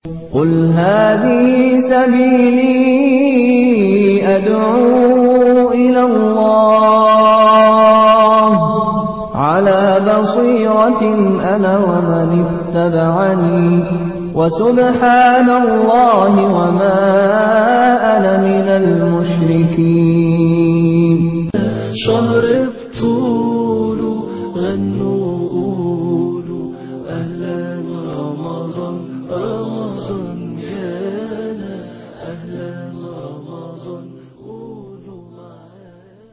قل هذه سبيلي أدعو إلى الله على بصيرة أنا ومن اتبعني وسبحان الله وما أنا من المشركين شهر الطول غنوا قولوا أهلا رمضان رمضان جانا أهلا رمضان قولوا معانا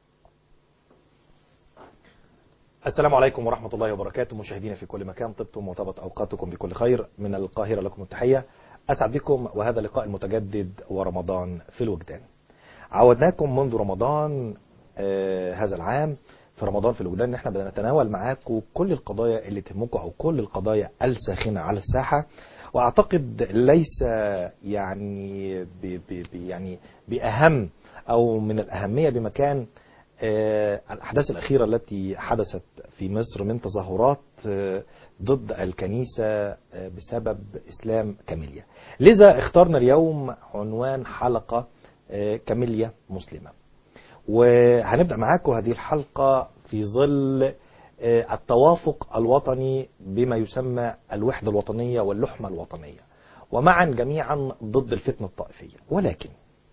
السلام عليكم ورحمة الله وبركاته مشاهدينا في كل مكان طبتم وطابت أوقاتكم بكل خير من القاهرة لكم التحية أسعد بكم وهذا اللقاء المتجدد ورمضان في الوجدان عودناكم منذ رمضان آه هذا العام في رمضان في الوجدان ان احنا بنتناول معاكم كل القضايا اللي تهمكم او كل القضايا الساخنة على الساحة واعتقد ليس يعني ب ب ب يعني باهم او من الاهمية بمكان آه، الأحداث الأخيرة التي حدثت في مصر من تظاهرات آه، ضد الكنيسة آه، بسبب إسلام كاميليا لذا اخترنا اليوم عنوان حلقة آه، كاميليا مسلمة وهنبدأ معاكم هذه الحلقة في ظل آه، التوافق الوطني بما يسمى الوحدة الوطنية واللحمة الوطنية ومعا جميعا ضد الفتنة الطائفية ولكن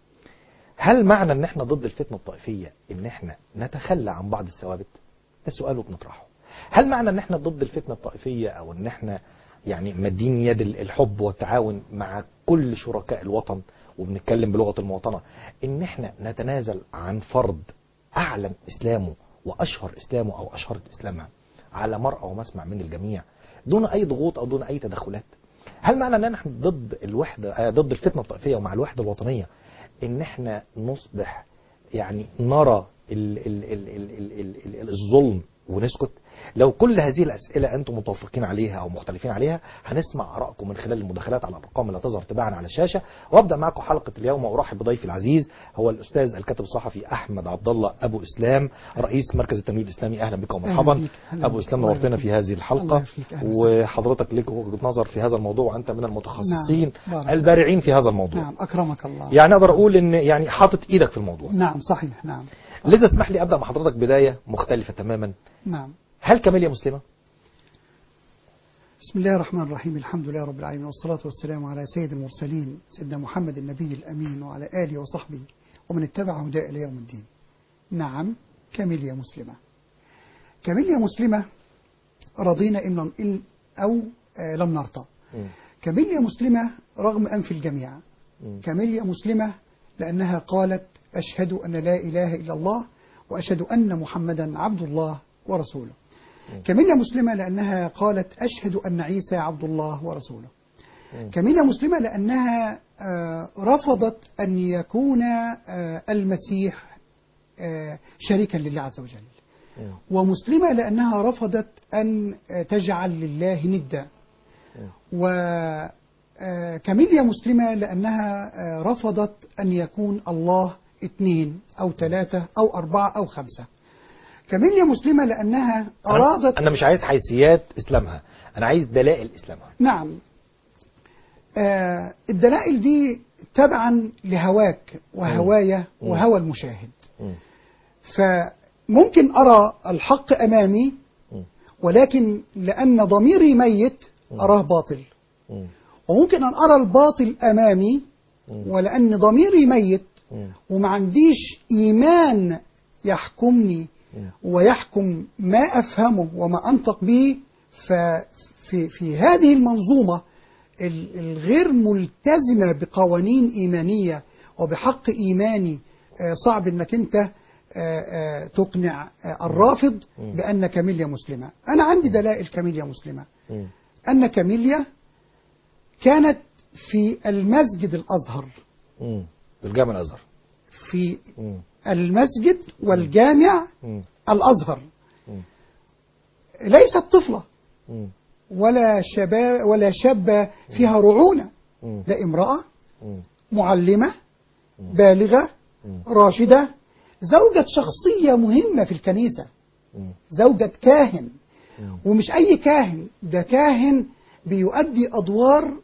هل معنى ان احنا ضد الفتنة الطائفية ان احنا نتخلى عن بعض الثوابت ده سؤال وبنطرحه هل معنى ان احنا ضد الفتنة الطائفية او ان احنا يعني مدين يد الحب والتعاون مع كل شركاء الوطن وبنتكلم بلغة المواطنة ان احنا نتنازل عن فرض اعلن اسلامه واشهر اسلامه او اشهرت اسلامها على مرأى ومسمع من الجميع دون اي ضغوط او دون اي تدخلات هل معنى ان احنا ضد الوحدة آه ضد الفتنة الطائفية ومع الوحدة الوطنية ان احنا نصبح يعني نرى ال ال ال ال ال ال ال الظلم ونسكت لو كل هذه الأسئلة أنتم متوافقين عليها أو مختلفين عليها هنسمع آرائكم من خلال المداخلات على الأرقام اللي تظهر تباعا على الشاشة وأبدأ معكم حلقة اليوم وأرحب بضيفي العزيز هو الأستاذ الكاتب الصحفي أحمد عبد الله أبو إسلام رئيس مركز التنوير الإسلامي أهلا بك ومرحبا أهلا بيك، أهلا أبو بيك. إسلام الله نورتنا يبارك في هذه الحلقة الله يخليك، أهلا وسهلا. وحضرتك لك وجهة نظر في هذا الموضوع وأنت من المتخصصين نعم، بارك البارعين في هذا الموضوع نعم أكرمك الله يعني اقدر اقول ان يعني حاطط ايدك في الموضوع نعم صحيح نعم لذا اسمح لي ابدا مع حضرتك بدايه مختلفه تماما نعم هل كاميليا مسلمه بسم الله الرحمن الرحيم الحمد لله رب العالمين والصلاة والسلام على سيد المرسلين سيدنا محمد النبي الأمين وعلى آله وصحبه ومن اتبع هداه إلى يوم الدين نعم كاميليا مسلمة كاميليا مسلمة رضينا إن إن- أو آه، لم نرضى مم. كاميليا مسلمة رغم أنف الجميع مم. كاميليا مسلمة لأنها قالت أشهد أن لا إله إلا الله وأشهد أن محمدا عبد الله ورسوله كاميليا مسلمة لأنها قالت أشهد أن عيسى عبد الله ورسوله مم. كاميليا مسلمة لأنها آه، رفضت أن يكون آه، المسيح آه، شريكا لله عز وجل مم. ومسلمة لأنها رفضت أن آه، تجعل لله ندا وكاميليا مسلمة لأنها آه، رفضت أن يكون الله اثنين أو ثلاثة أو أربعة أو خمسة كاميليا مسلمة لأنها أرادت أنا- انا مش عايز حيثيات اسلامها انا عايز دلائل اسلامها نعم آه الدلائل دي تبعا لهواك وهوايا مم. وهوى المشاهد مم. فممكن أرى الحق أمامي مم. ولكن لأن ضميري ميت أراه باطل مم. وممكن أن أرى الباطل أمامي مم. ولأن ضميري ميت مم. وما عنديش إيمان يحكمني مم. ويحكم ما أفهمه وما أنطق به ففي في هذه المنظومة ال- الغير ملتزمة بقوانين إيمانية وبحق إيماني آه، صعب أنك أنت آه، آه، تقنع آه، الرافض مم. بأن كاميليا مسلمة أنا عندي دلائل كاميليا مسلمة مم. أن كاميليا كانت في المسجد الأزهر مم. في الجامع الازهر في مم. المسجد والجامع مم. الأزهر مم. ليست طفلة مم. ولا شباب ولا شابة فيها رعونة مم. ده امرأة مم. معلمة بالغة مم. راشدة زوجة شخصية مهمة في الكنيسة مم. زوجة كاهن مم. ومش أي كاهن ده كاهن بيؤدي أدوار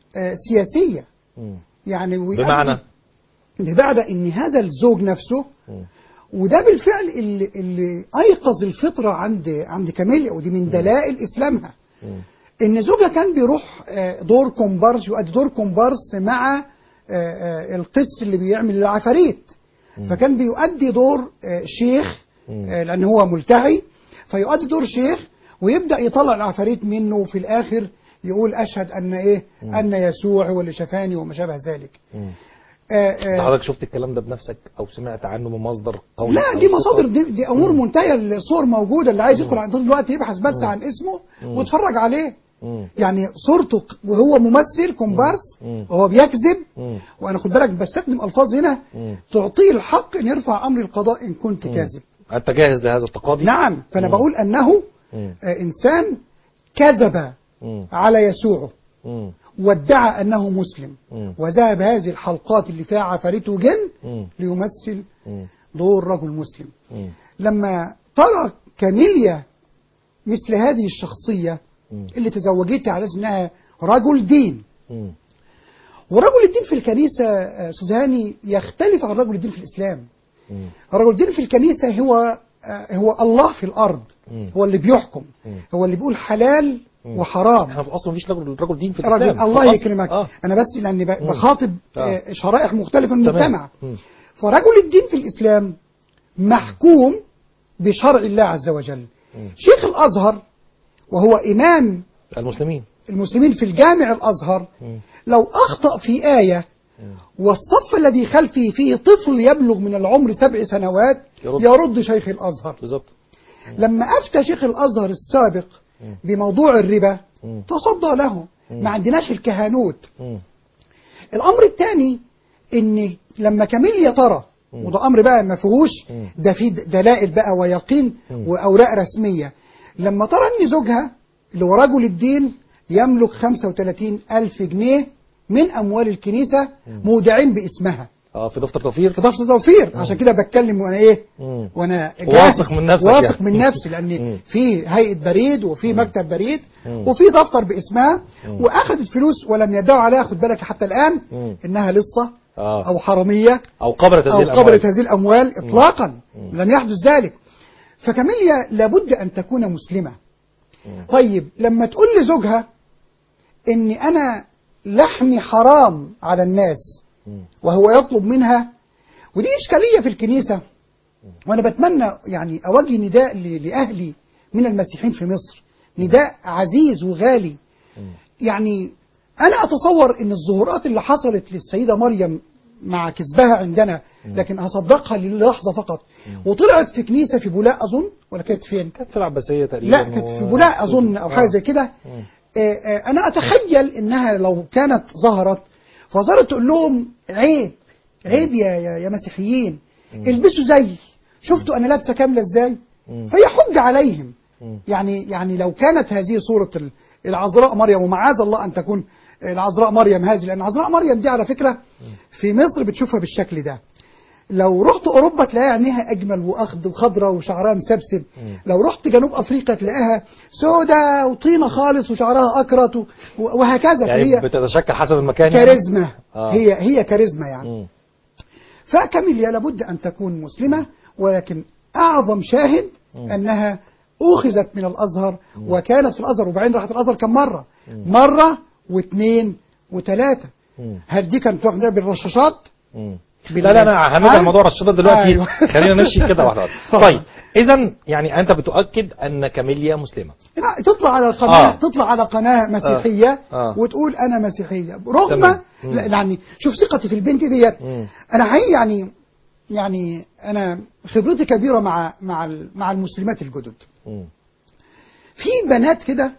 آه، سياسية مم. يعني ويؤدي- بمعنى بمعنى ان هذا الزوج نفسه مم. وده بالفعل اللي, اللي ايقظ الفطره عند عند كاميليا ودي من دلائل اسلامها مم. ان زوجها كان بيروح آه، دور كومبارس يؤدي دور كومبارس مع آه، آه، القس اللي بيعمل العفاريت فكان بيؤدي دور آه، شيخ آه، لان هو ملتحي فيؤدي دور شيخ ويبدا يطلع العفاريت منه وفي الاخر يقول اشهد ان ايه ان يسوع هو اللي شفاني وما شابه ذلك مم. آه، انت آه، حضرتك شفت الكلام ده بنفسك او سمعت عنه من مصدر قولي لا أو دي ثقة؟ مصادر دي, دي امور منتهيه الصور موجوده اللي عايز يدخل عن طول الوقت يبحث بس عن اسمه ويتفرج عليه مم. يعني صورته ق- وهو ممثل كومبارس مم. وهو بيكذب مم. وانا خد بالك بستخدم الفاظ هنا مم. تعطيه الحق ان يرفع امر القضاء ان كنت كاذب انت جاهز لهذا التقاضي نعم فانا مم. بقول انه مم. آه، انسان كذب مم. على يسوع مم. وادعى انه مسلم مم. وذهب هذه الحلقات اللي فيها عفاريت وجن مم. ليمثل مم. دور رجل مسلم مم. لما ترى كاميليا مثل هذه الشخصية مم. اللي تزوجتها على أساس انها رجل دين مم. ورجل الدين في الكنيسة آه، أستاذ هاني يختلف عن رجل الدين في الإسلام مم. رجل الدين في الكنيسة هو آه، هو الله في الأرض مم. هو اللي بيحكم مم. هو اللي بيقول حلال وحرام احنا في اصلا مفيش رجل رجل دين في الاسلام رجل الله في الأصل. يكرمك اه أنا بس لأني ب- مم. بخاطب آه. آه، شرائح مختلفة من تمام. المجتمع مم. فرجل الدين في الإسلام محكوم بشرع الله عز وجل مم. شيخ الأزهر وهو إمام المسلمين المسلمين في الجامع الأزهر مم. لو أخطأ في آية والصف الذي خلفه فيه طفل يبلغ من العمر سبع سنوات يرد. يرد شيخ الأزهر بالظبط لما أفتى شيخ الأزهر السابق بموضوع الربا مم. تصدى له ما عندناش الكهنوت مم. الأمر الثاني إن لما كاميليا ترى وده أمر بقى ما فيهوش مم. ده فيه دلائل بقى ويقين مم. وأوراق رسمية لما ترى إن زوجها اللي هو رجل الدين يملك 35 ألف جنيه من أموال الكنيسة مودعين باسمها اه في دفتر توفير في ضفر توفير عشان كده بتكلم وانا ايه مم. وانا واثق من نفسك واثق يعني. من نفسي مم. لان في هيئه بريد وفي مكتب بريد مم. وفي دفتر باسمها واخذت فلوس ولم يدعوا عليها خد بالك حتى الان مم. انها لصه اه او حراميه او قبرت هذه او الاموال قبلت هذه الاموال اطلاقا لم يحدث ذلك فكاميليا لابد ان تكون مسلمه طيب لما تقول لزوجها اني انا لحمي حرام على الناس مم. وهو يطلب منها ودي إشكالية في الكنيسة وأنا بتمنى يعني أوجه نداء ل- لأهلي من المسيحيين في مصر نداء عزيز وغالي يعني أنا أتصور أن الظهورات اللي حصلت للسيدة مريم مع كذبها عندنا لكن هصدقها للحظة فقط وطلعت في كنيسة في بولاق أظن ولا كانت فين؟ كانت في العباسيه تقريبا لا كانت في بولاق أظن أو حاجة زي كده آه، آه، أنا أتخيل إنها لو كانت ظهرت فظهرت تقول لهم عيب عيب يا يا, يا مسيحيين البسوا زي شفتوا أنا لابسة كاملة إزاي مم. فهي حج عليهم مم. يعني يعني لو كانت هذه صورة ال- العذراء مريم ومعاذ الله أن تكون العذراء مريم هذه لأن العذراء مريم دي على فكرة في مصر بتشوفها بالشكل ده لو رحت أوروبا تلاقيها عينيها أجمل وأخضر وخضرة وشعرها مسبسب لو رحت جنوب أفريقيا تلاقيها سودة وطينة خالص وشعرها أكرت و- وهكذا يعني فهي بتتشكل حسب المكان يعني؟ كاريزما آه. هي هي كاريزما يعني مم. فكاميليا لابد أن تكون مسلمة ولكن أعظم شاهد أنها أخذت من الأزهر وكانت في الأزهر وبعدين راحت الأزهر كم مرة مرة واثنين وثلاثة مم. هل دي كانت واخدة بالرشاشات مم. بال- لا لا انا هنرجع ها؟ لموضوع الرشادات دلوقتي أيوة. خلينا نمشي كده واحده واحده طيب اذا يعني انت بتؤكد ان كاميليا مسلمه لا، تطلع على القناة آه. تطلع على قناة مسيحية آه. وتقول أنا مسيحية رغم تمام. مم. لا، يعني شوف ثقتي في البنت ديت مم. أنا حقيقي يعني يعني أنا خبرتي كبيرة مع مع ال- مع المسلمات الجدد مم. في بنات كده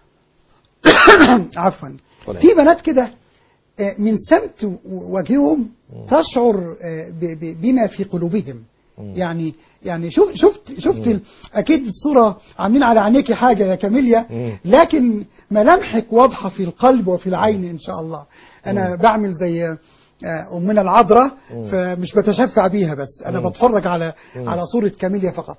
عفوا ولا في بنات كده آه، من سمت و- وجههم تشعر آه، ب- ب- بما في قلوبهم يعني يعني شوف شفت شفت ال- اكيد الصوره عاملين على عينيكي حاجه يا كاميليا مم. لكن ملامحك واضحه في القلب وفي العين ان شاء الله انا بعمل زي آه، امنا العذراء فمش بتشفع بيها بس انا مم. بتفرج على على صوره كاميليا فقط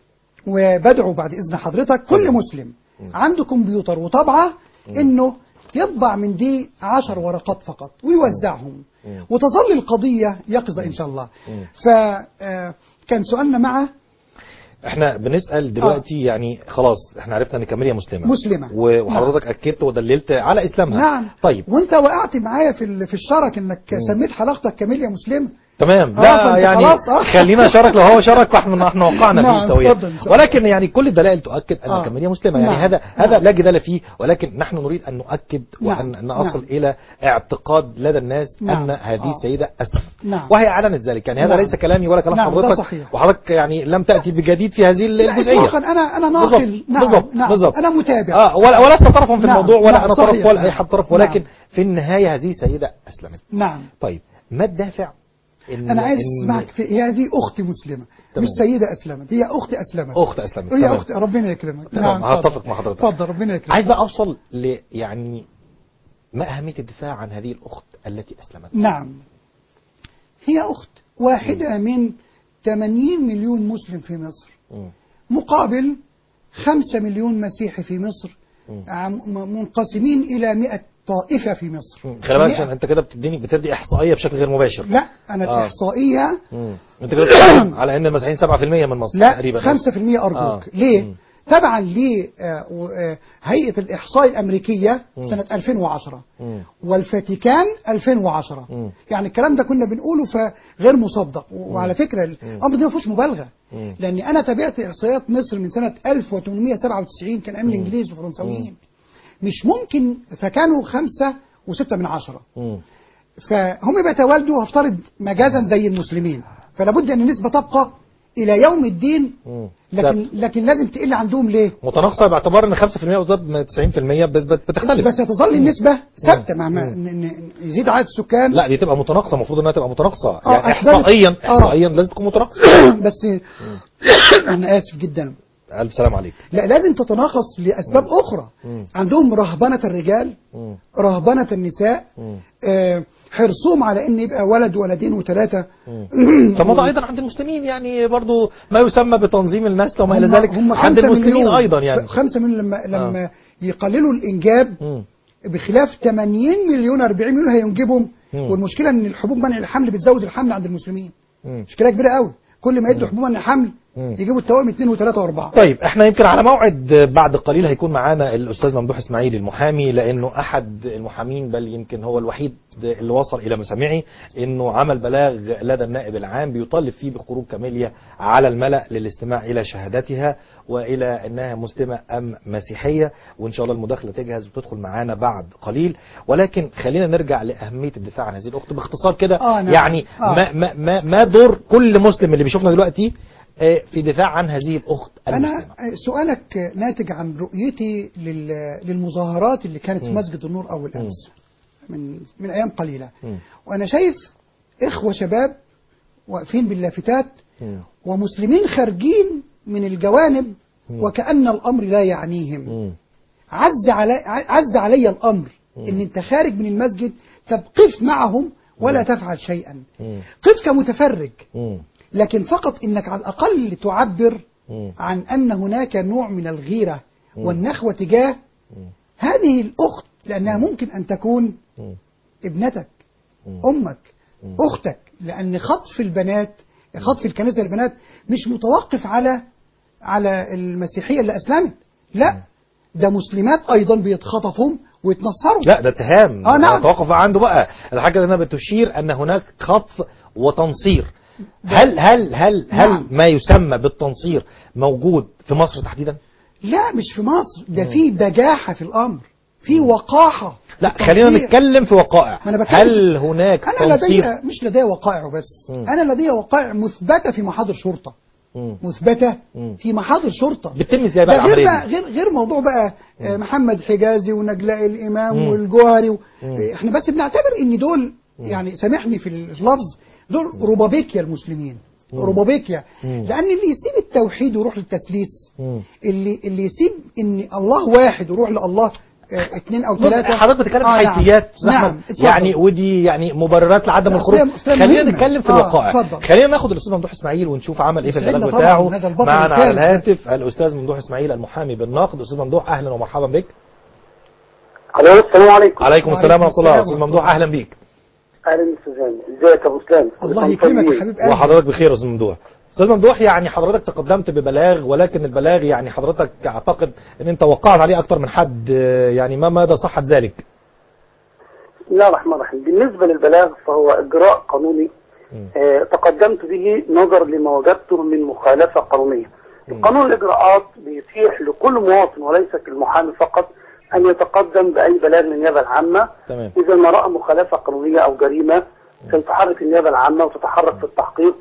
وبدعو بعد اذن حضرتك كل مسلم عنده كمبيوتر وطبعه انه يطبع من دي عشر ورقات فقط ويوزعهم مم. وتظل القضية يقظة إن شاء الله مم. فكان سؤالنا مع احنا بنسال دلوقتي يعني خلاص احنا عرفنا ان كاميليا مسلمه مسلمة. و- وحضرتك اكدت ودللت على اسلامها نعم طيب وانت وقعت معايا في ال- في الشرك انك سميت حلقتك كاميليا مسلمة تمام آه، لا فأنت يعني خلاص، آه. خلينا شرك لو هو شرك فاحنا احنا وقعنا نعم، فيه سويا اتفضل، اتفضل. ولكن يعني كل الدلائل تؤكد ان آه. كاميليا مسلمه يعني نعم، هذا نعم. هذا لا جدال فيه ولكن نحن نريد ان نؤكد نعم، وان نصل نعم. الى اعتقاد لدى الناس نعم، ان هذه آه. السيده اسلمت نعم. وهي اعلنت ذلك يعني هذا نعم. ليس كلامي ولا كلام نعم، ده حضرتك صحيح. وحضرتك يعني لم تاتي بجديد في هذه لا، الجزئيه إطلاقاً انا انا ناقل بالضبط نعم بالضبط نعم بالضبط انا متابع اه ولا ولست طرفا في نعم، الموضوع ولا نعم، انا طرف صحيح، ولا اي نعم. حد طرف ولكن نعم. في النهايه هذه السيده اسلمت نعم طيب ما الدافع إن انا عايز إن اسمعك في هي هذه اختي مسلمه تمام. مش سيده اسلمت هي اختي اسلمت اخت اسلمت هي تمام. اختي ربنا يكرمك تمام، اتفضل. هتفق مع حضرتك. اتفضل ربنا يكرمك عايز بقى اوصل ل يعني ما اهميه الدفاع عن هذه الاخت التي اسلمت نعم هي اخت واحده من 80 مليون مسلم في مصر مم. مقابل 5 مليون مسيحي في مصر مم. عم- م- منقسمين الى 100 طائفه في مصر مم. خلي بالك 100 عشان انت كده بتديني بتدي احصائيه بشكل غير مباشر لا انا آه. الاحصائيه مم. انت كده بتتكلم على ان المسيحيين 7% من مصر لا تقريبا 5% أرجوك آه. ليه؟ مم. تبعا لهيئة الإحصاء الأمريكية مم. سنة 2010 مم. والفاتيكان 2010 مم. يعني الكلام ده كنا بنقوله فغير مصدق وعلى فكرة الأمر ده ما فيهوش مبالغة مم. لأن أنا تابعت إحصائيات مصر من سنة 1897 كان أيام الإنجليز والفرنساويين مش ممكن فكانوا خمسة وستة من عشرة مم. فهم بيتوالدوا هفترض مجازا زي المسلمين فلا بد ان النسبه تبقى الى يوم الدين مم. لكن لكن لازم تقل عندهم ليه؟ متناقصه باعتبار ان 5% وزاد من 90% بت- بت- بتختلف بس هتظل النسبه ثابته مهما مم. ن- ن- يزيد عدد السكان لا دي تبقى متناقصه المفروض انها تبقى متناقصه آه، يعني أحسنت. احصائيا آه. احصائيا لازم تكون متناقصه بس انا اسف جدا الف سلام عليك لا لازم تتناقص لاسباب اخرى مم. عندهم رهبنه الرجال مم. رهبنه النساء مم. آه، حرصهم على ان يبقى ولد ولدين وثلاثه فالموضوع ايضا عند المسلمين يعني برضو ما يسمى بتنظيم النسل وما الى ذلك هم عند خمسة المسلمين مليون ايضا يعني خمسة مليون لما لما يقللوا الانجاب مم. بخلاف 80 مليون 40 مليون هينجبهم مم. والمشكله ان الحبوب منع الحمل بتزود الحمل عند المسلمين مم. مشكله كبيره قوي كل ما يدوا حبوب منع الحمل مم. يجيبوا التوائم اثنين وثلاثه واربعه طيب احنا يمكن على موعد بعد قليل هيكون معانا الاستاذ ممدوح اسماعيل المحامي لانه احد المحامين بل يمكن هو الوحيد اللي وصل الى مسامعي انه عمل بلاغ لدى النائب العام بيطالب فيه بخروج كاميليا على الملأ للاستماع الى شهادتها والى انها مسلمه ام مسيحيه وان شاء الله المداخله تجهز وتدخل معانا بعد قليل ولكن خلينا نرجع لاهميه الدفاع عن هذه الاخت باختصار كده آه، نعم. يعني آه. ما ما ما, ما دور كل مسلم اللي بيشوفنا دلوقتي آه، في دفاع عن هذه الاخت انا المسلمه سؤالك ناتج عن رؤيتي لل- للمظاهرات اللي كانت في مم. مسجد النور اول امس من من ايام قليله مم. وانا شايف اخوه شباب واقفين باللافتات مم. ومسلمين خارجين من الجوانب مم. وكأن الأمر لا يعنيهم مم. عز علي, عز علي الأمر إن أنت خارج من المسجد طب قف معهم ولا تفعل شيئا مم. قف كمتفرج مم. لكن فقط إنك على الأقل تعبر مم. عن أن هناك نوع من الغيرة مم. والنخوة تجاه مم. هذه الأخت لأنها ممكن أن تكون مم. ابنتك مم. أمك مم. أختك لأن خطف البنات خطف الكنيسة البنات مش متوقف على على المسيحية اللي أسلمت لا ده مسلمات أيضا بيتخطفوا ويتنصروا لا ده اتهام آه، نعم. توقف عنده بقى الحاجه انها بتشير ان هناك خطف وتنصير هل هل هل هل نعم. ما يسمى بالتنصير موجود في مصر تحديدا؟ لا مش في مصر ده في بجاحة في الأمر في وقاحة لا في خلينا التنصير. نتكلم في وقائع ما أنا بتكلم- هل هناك أنا لدي تنصير مش لدي وقائع بس مم. أنا لدي وقائع مثبتة في محاضر شرطة مم. مثبتة مم. في محاضر شرطة بتتم ازاي بقى ده غير العمليه بقى دي؟ غير غير موضوع بقى آه، محمد حجازي ونجلاء الامام مم. والجوهري و... مم. آه، احنا بس بنعتبر ان دول يعني سامحني في اللفظ دول ربابيكيا المسلمين ربابيكيا مم. لان اللي يسيب التوحيد ويروح للتسليس مم. اللي اللي يسيب ان الله واحد ويروح لله آه، اثنين او بص، ثلاثه حضرتك بتتكلم آه، في نعم. حيثيات أستاذ نعم أحمد. اتفضل. يعني ودي يعني مبررات لعدم لا، الخروج أصل- أصل خلينا مهمة. نتكلم في آه، الوقائع اتفضل. خلينا ناخد الاستاذ ممدوح اسماعيل ونشوف عمل ايه في يسعدنا البلاغ طبعاً، بتاعه هذا البطل معنا على الثالث. الهاتف الاستاذ ممدوح اسماعيل المحامي بالنقد استاذ ممدوح اهلا ومرحبا بك الو السلام عليكم عليكم السلام ورحمه الله السلام استاذ ورحمة ممدوح اهلا بيك اهلا استاذ هاني ازيك يا ابو اسلام الله يكرمك يا حبيب قلبي وحضرتك بخير يا استاذ ممدوح استاذ ممدوح يعني حضرتك تقدمت ببلاغ ولكن البلاغ يعني حضرتك اعتقد ان انت وقعت عليه اكتر من حد آه، يعني ما مدى صحه ذلك بسم الله الرحمن الرحيم بالنسبه للبلاغ فهو اجراء قانوني آه تقدمت به نظر لما وجدته من مخالفه قانونيه قانون الاجراءات بيتيح لكل مواطن وليس المحامي فقط ان يتقدم باي بلاغ للنيابه العامه تمام إذا ما رأى مخالفة قانونية أو جريمة تتحرك النيابة العامة وتتحرك في التحقيق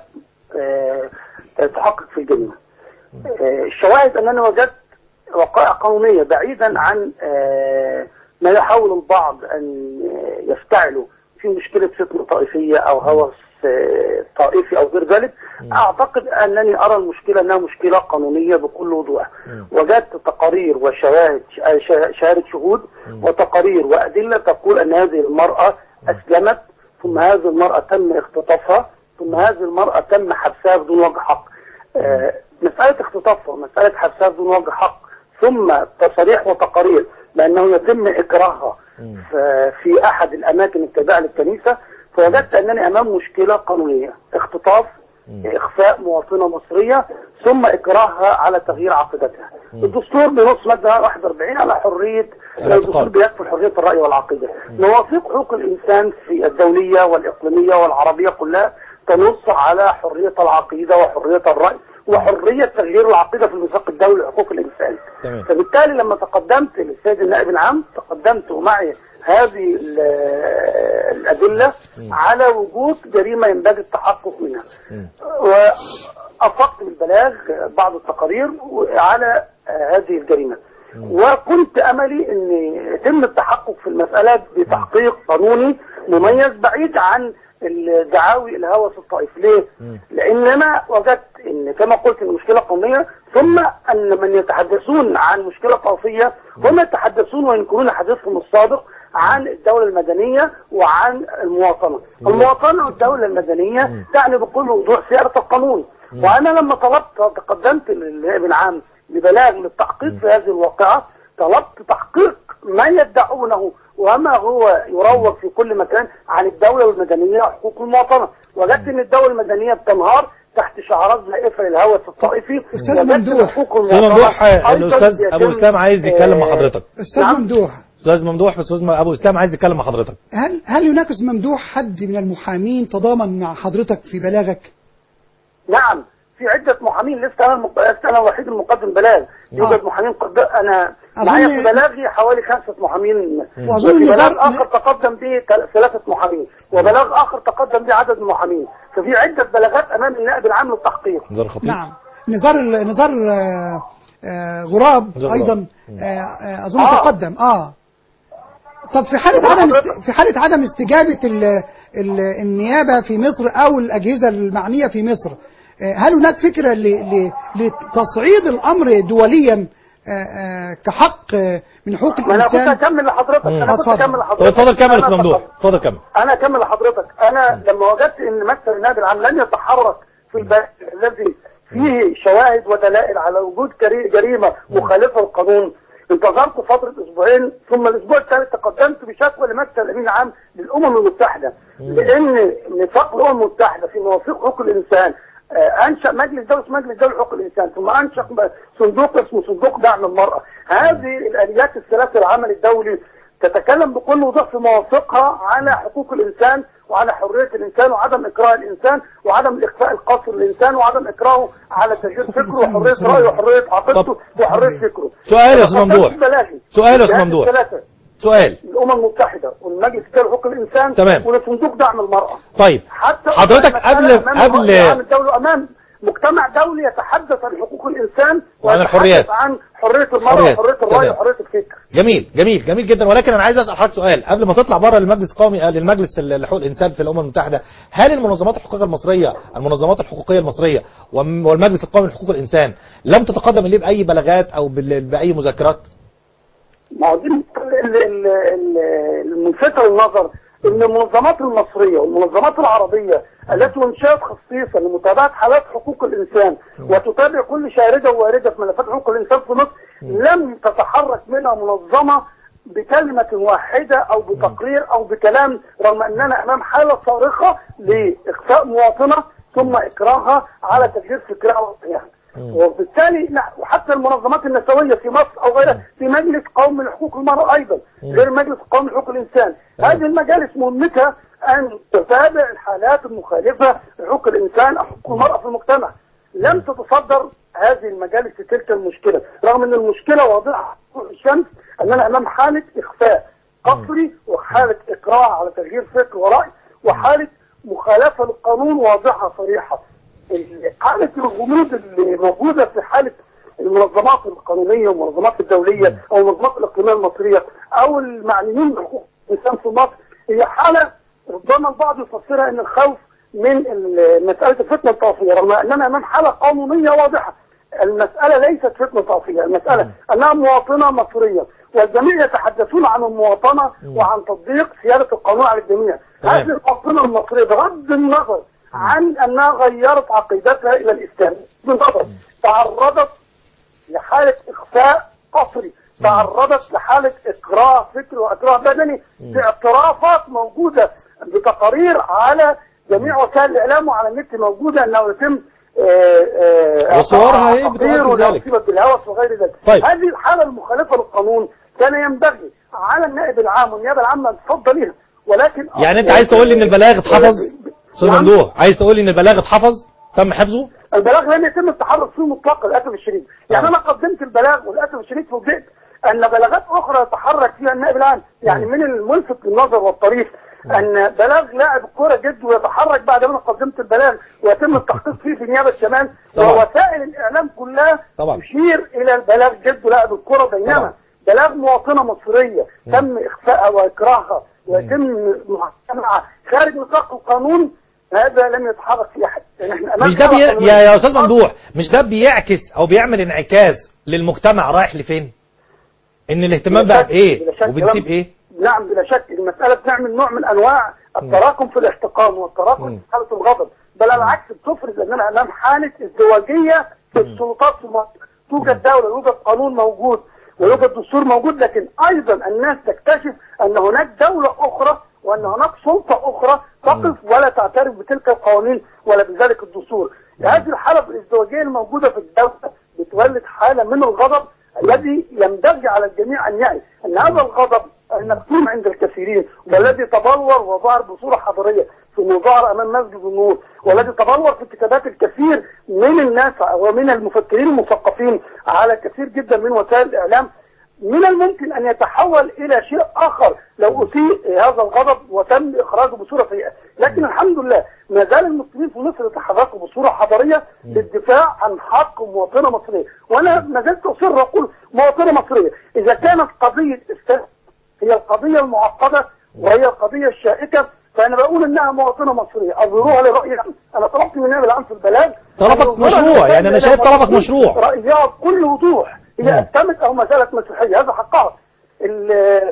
وتحقق في الجريمة. آه، الشواهد أنني وجدت وقائع قانونية بعيدا عن آه، ما يحاول البعض أن آه، يفتعلوا في مشكلة فتنة طائفية أو هوس آه، طائفي أو غير ذلك أعتقد أنني أرى المشكلة أنها مشكلة قانونية بكل وضوح وجدت تقارير وشواهد ش- ش- شهادة شهود وتقارير وأدلة تقول أن هذه المرأة أسلمت ثم هذه المرأة تم اختطافها ثم هذه المرأة تم حبسها بدون وجه حق آه، مسألة اختطافها ومسألة حبسها بدون وجه حق ثم تصاريح وتقارير بأنه يتم إكراهها ف- في أحد الأماكن التابعة للكنيسة فوجدت أنني أمام مشكلة قانونية اختطاف إخفاء مواطنة مصرية ثم إكراهها على تغيير عقيدتها الدستور بنص مادة 41 على حرية الاعتقاد. الدستور بيكفل حرية الرأي والعقيدة مواثيق حقوق الإنسان في الدولية والإقليمية والعربية كلها تنص على حرية العقيدة وحرية الرأي وحرية تغيير العقيدة في الميثاق الدولي لحقوق الإنسان تمام. فبالتالي لما تقدمت للسيد النائب العام تقدمت معي هذه ال- الأدلة على وجود جريمة ينبغي التحقق منها وأفقت بالبلاغ بعض التقارير على هذه الجريمة وكنت أملي أن يتم التحقق في المسألة بتحقيق قانوني مميز بعيد عن الدعاوي الهوس الطائفي ليه؟ لأن أنا وجدت أن كما قلت المشكلة قومية ثم أن من يتحدثون عن مشكلة طائفية هم يتحدثون وينكرون حديثهم السابق عن الدولة المدنية وعن المواطنة المواطنة والدولة المدنية تعني بكل وضوح سيادة القانون وأنا لما طلبت تقدمت للنائب العام ببلاغ للتحقيق في هذه الواقعة طلبت تحقيق ما يدعونه وما هو يروج في كل مكان عن الدولة المدنية وحقوق المواطنة وجدت ان الدولة المدنية بتنهار تحت شعارات زائفة للهوس الطائفي أستاذ وجدت ممدوح. حقوق استاذ المواطنة ممدوح آه، أيضاً الاستاذ ابو يتم- اسلام عايز يتكلم مع آه، حضرتك استاذ نعم. ممدوح استاذ ممدوح بس استاذ ابو اسلام عايز يتكلم مع حضرتك هل هل يناقش ممدوح حد من المحامين تضامن مع حضرتك في بلاغك؟ نعم في عدة محامين لست أنا المق... لست أنا الوحيد المقدم بلاغ يوجد آه. محامين قد أنا أظن- معايا في بلاغي حوالي خمسة محامين وأظن وفي نزار- بلاغ آخر تقدم به تل- ثلاثة محامين وبلاغ آخر تقدم به عدد من المحامين ففي عدة بلاغات أمام النائب العام للتحقيق نزار خطيب نعم نزار ال- نزار آه، آه، غراب نزار ايضا غراب. آه، آه، اظن آه. تقدم اه طب في حالة والله عدم حضرتك- است... في حالة عدم استجابة ال... ال... النيابة في مصر أو الأجهزة المعنية في مصر آه، هل هناك فكرة ل... ل... لتصعيد الأمر دوليا آه، آه، كحق آه، من حقوق ما أنا كنت الإنسان أكمل لحضرتك أنا كنت اتفضل. أكمل طب لحضرتك اتفضل كمل يا أنا استاذ ممدوح تقدم. اتفضل كمل انا اكمل لحضرتك انا لما وجدت ان مكتب النائب العام لن يتحرك في البحث الذي فيه شواهد ودلائل على وجود كري- جريمه مخالفه للقانون انتظرت فتره اسبوعين ثم الاسبوع الثالث تقدمت بشكوى لمكتب الامين العام للامم المتحده لان ميثاق الامم المتحده في مواثيق حقوق الانسان آه، انشا مجلس دولي اسمه مجلس دولي حقوق الانسان ثم انشا صندوق اسمه صندوق دعم المراه هذه الاليات الثلاثه العمل الدولي تتكلم بكل وضوح في مواثيقها على حقوق الانسان وعلى حريه الانسان وعدم اكراه الانسان وعدم الاخفاء القاسي للانسان وعدم اكراهه على تغيير فكره الإنسان وحريه المصري. رايه وحريه عقيدته طب. وحريه فكره. سؤال يا أستاذ تقدمت ممدوح. ببلاغي سؤال يا أستاذ لهذه ممدوح. الثلاثه سؤال الامم المتحده والمجلس الدولي لحقوق الانسان تمام. ولصندوق دعم المراه طيب حتى حضرتك المسألة قبل أمام قبل العام الدولي امام مجتمع دولي يتحدث عن حقوق الانسان وعن ويتحدث الحريات. عن حريه المراه حريات. وحريه الراي تمام. وحريه الفكر جميل جميل جميل جدا ولكن انا عايز اسال حضرتك سؤال قبل ما تطلع بره للمجلس القومي آه، للمجلس ال- لحقوق الانسان في الامم المتحده هل المنظمات الحقوقيه المصريه المنظمات الحقوقيه المصريه وم- والمجلس القومي لحقوق الانسان لم تتقدم اليه باي بلاغات او بال- باي مذكرات ما هو دي ال- ال- ال- الملفتة للنظر ان المنظمات المصرية والمنظمات العربية التي انشأت خصيصا لمتابعة حالات حقوق الانسان وتتابع كل شاردة وواردة في ملفات حقوق الانسان في مصر لم تتحرك منها منظمة بكلمة واحدة أو بتقرير أو بكلام رغم أننا أمام حالة صارخة لإخفاء مواطنة ثم إكراهها على تغيير فكرها ووضعها وبالتالي لا وحتى المنظمات النسوية في مصر أو غيرها في مجلس قومي لحقوق المرأة أيضا غير مجلس قومي لحقوق الإنسان هذه المجالس مهمتها أن تتابع الحالات المخالفة لحقوق الإنسان أو حقوق المرأة في المجتمع لم تتصدر هذه المجالس لتلك المشكلة رغم أن المشكلة واضحة في الشمس أننا أمام حالة إخفاء قصري وحالة إكراه على تغيير فكر ورأي وحالة مخالفة للقانون واضحة صريحة حالة الغموض اللي موجودة في حالة المنظمات القانونية والمنظمات الدولية أو المنظمات الإقليمية المصرية أو المعنيين بحقوق الإنسان في مصر هي حالة ربما البعض يفسرها أن الخوف من ال- مسألة الفتنة الطائفية رغم أننا أمام حالة قانونية واضحة المسألة ليست فتنة طائفية المسألة أنها مواطنة مصرية والجميع يتحدثون عن المواطنة وعن تطبيق سيادة القانون على الجميع تمام. هذه المواطنة المصرية بغض النظر عن أنها غيرت عقيدتها إلى الإسلام بغض النظر تعرضت لحالة إخفاء قصري تعرضت لحالة إكراه فكري وإكراه بدني في اعترافات موجودة بتقارير على جميع وسائل الإعلام وعلى النت موجودة أنه يتم آه، آه، وصورها إيه تقرير بتؤكد ذلك؟ ونصيبة بالهوس وغير ذلك طيب. هذه الحالة المخالفة للقانون كان ينبغي على النائب العام والنيابة العامة أن تصدى لها ولكن يعني انت عايز تقول لي ان البلاغ اتحفظ استاذ نعم. ممدوح عايز تقول لي ان البلاغ اتحفظ تم حفظه البلاغ لم يتم التحرك فيه مطلقا للاسف الشديد يعني آه. انا قدمت البلاغ وللاسف الشديد فوجئت ان بلاغات اخرى يتحرك فيها النائب العام يعني من الملفت للنظر والطريف ان بلاغ لاعب الكوره جده يتحرك بعد ما انا قدمت البلاغ ويتم التحقيق فيه في نيابه الشمال طبعا. ووسائل الاعلام كلها طبعا. تشير الى البلاغ جده لاعب الكوره طبعا. بينما بلاغ مواطنه مصريه تم اخفائها واكراهها ويتم محاكمتها خارج نطاق القانون هذا لم يتحرك فيه احد يعني احنا أمام مش ده بي... حالة قانونية. يا يا استاذ ممدوح مش ده بيعكس او بيعمل انعكاس للمجتمع رايح لفين ان الاهتمام بلا بقى شك- بايه بلا شك وبنسيب كلام- ايه نعم بلا شك المسألة بتعمل نوع من أنواع التراكم في الاحتقان والتراكم مم. في حالة الغضب بل على العكس بتفرز أننا أمام حالة ازدواجية في السلطات في مصر توجد دولة يوجد قانون موجود ويوجد دستور موجود لكن أيضا الناس تكتشف أن هناك دولة أخرى وأن هناك سلطة أخرى تقف ولا تعترف بتلك القوانين ولا بذلك الدستور هذه الحالة الازدواجية الموجودة في الدولة بتولد حالة من الغضب الذي ينبغي على الجميع أن يعي أن هذا الغضب المكتوم عند الكثيرين والذي تبلور وظهر بصورة حضارية في مظاهرة أمام مسجد النور والذي تبلور في كتابات الكثير من الناس ومن المفكرين المثقفين على كثير جدا من وسائل الإعلام من الممكن أن يتحول إلى شيء آخر لو أسيء هذا الغضب وتم إخراجه بصورة سيئة لكن الحمد لله ما زال المسلمين في مصر يتحركوا بصورة حضارية للدفاع عن حق مواطنة مصرية وأنا ما زلت أصر أقول مواطنة مصرية إذا كانت قضية استاذ هي القضية المعقدة وهي القضية الشائكة فأنا بقول إنها مواطنة مصرية أظهروها للرأي العام أنا طلبت من النائب العام في البلاغ طلبك أن يظهرها مشروع، للرأي يعني أنا شايف العام طلبك مشروع. رأيها بكل وضوح مم. هي أتمت أو ما زالت مسيحية هذا حقها ال-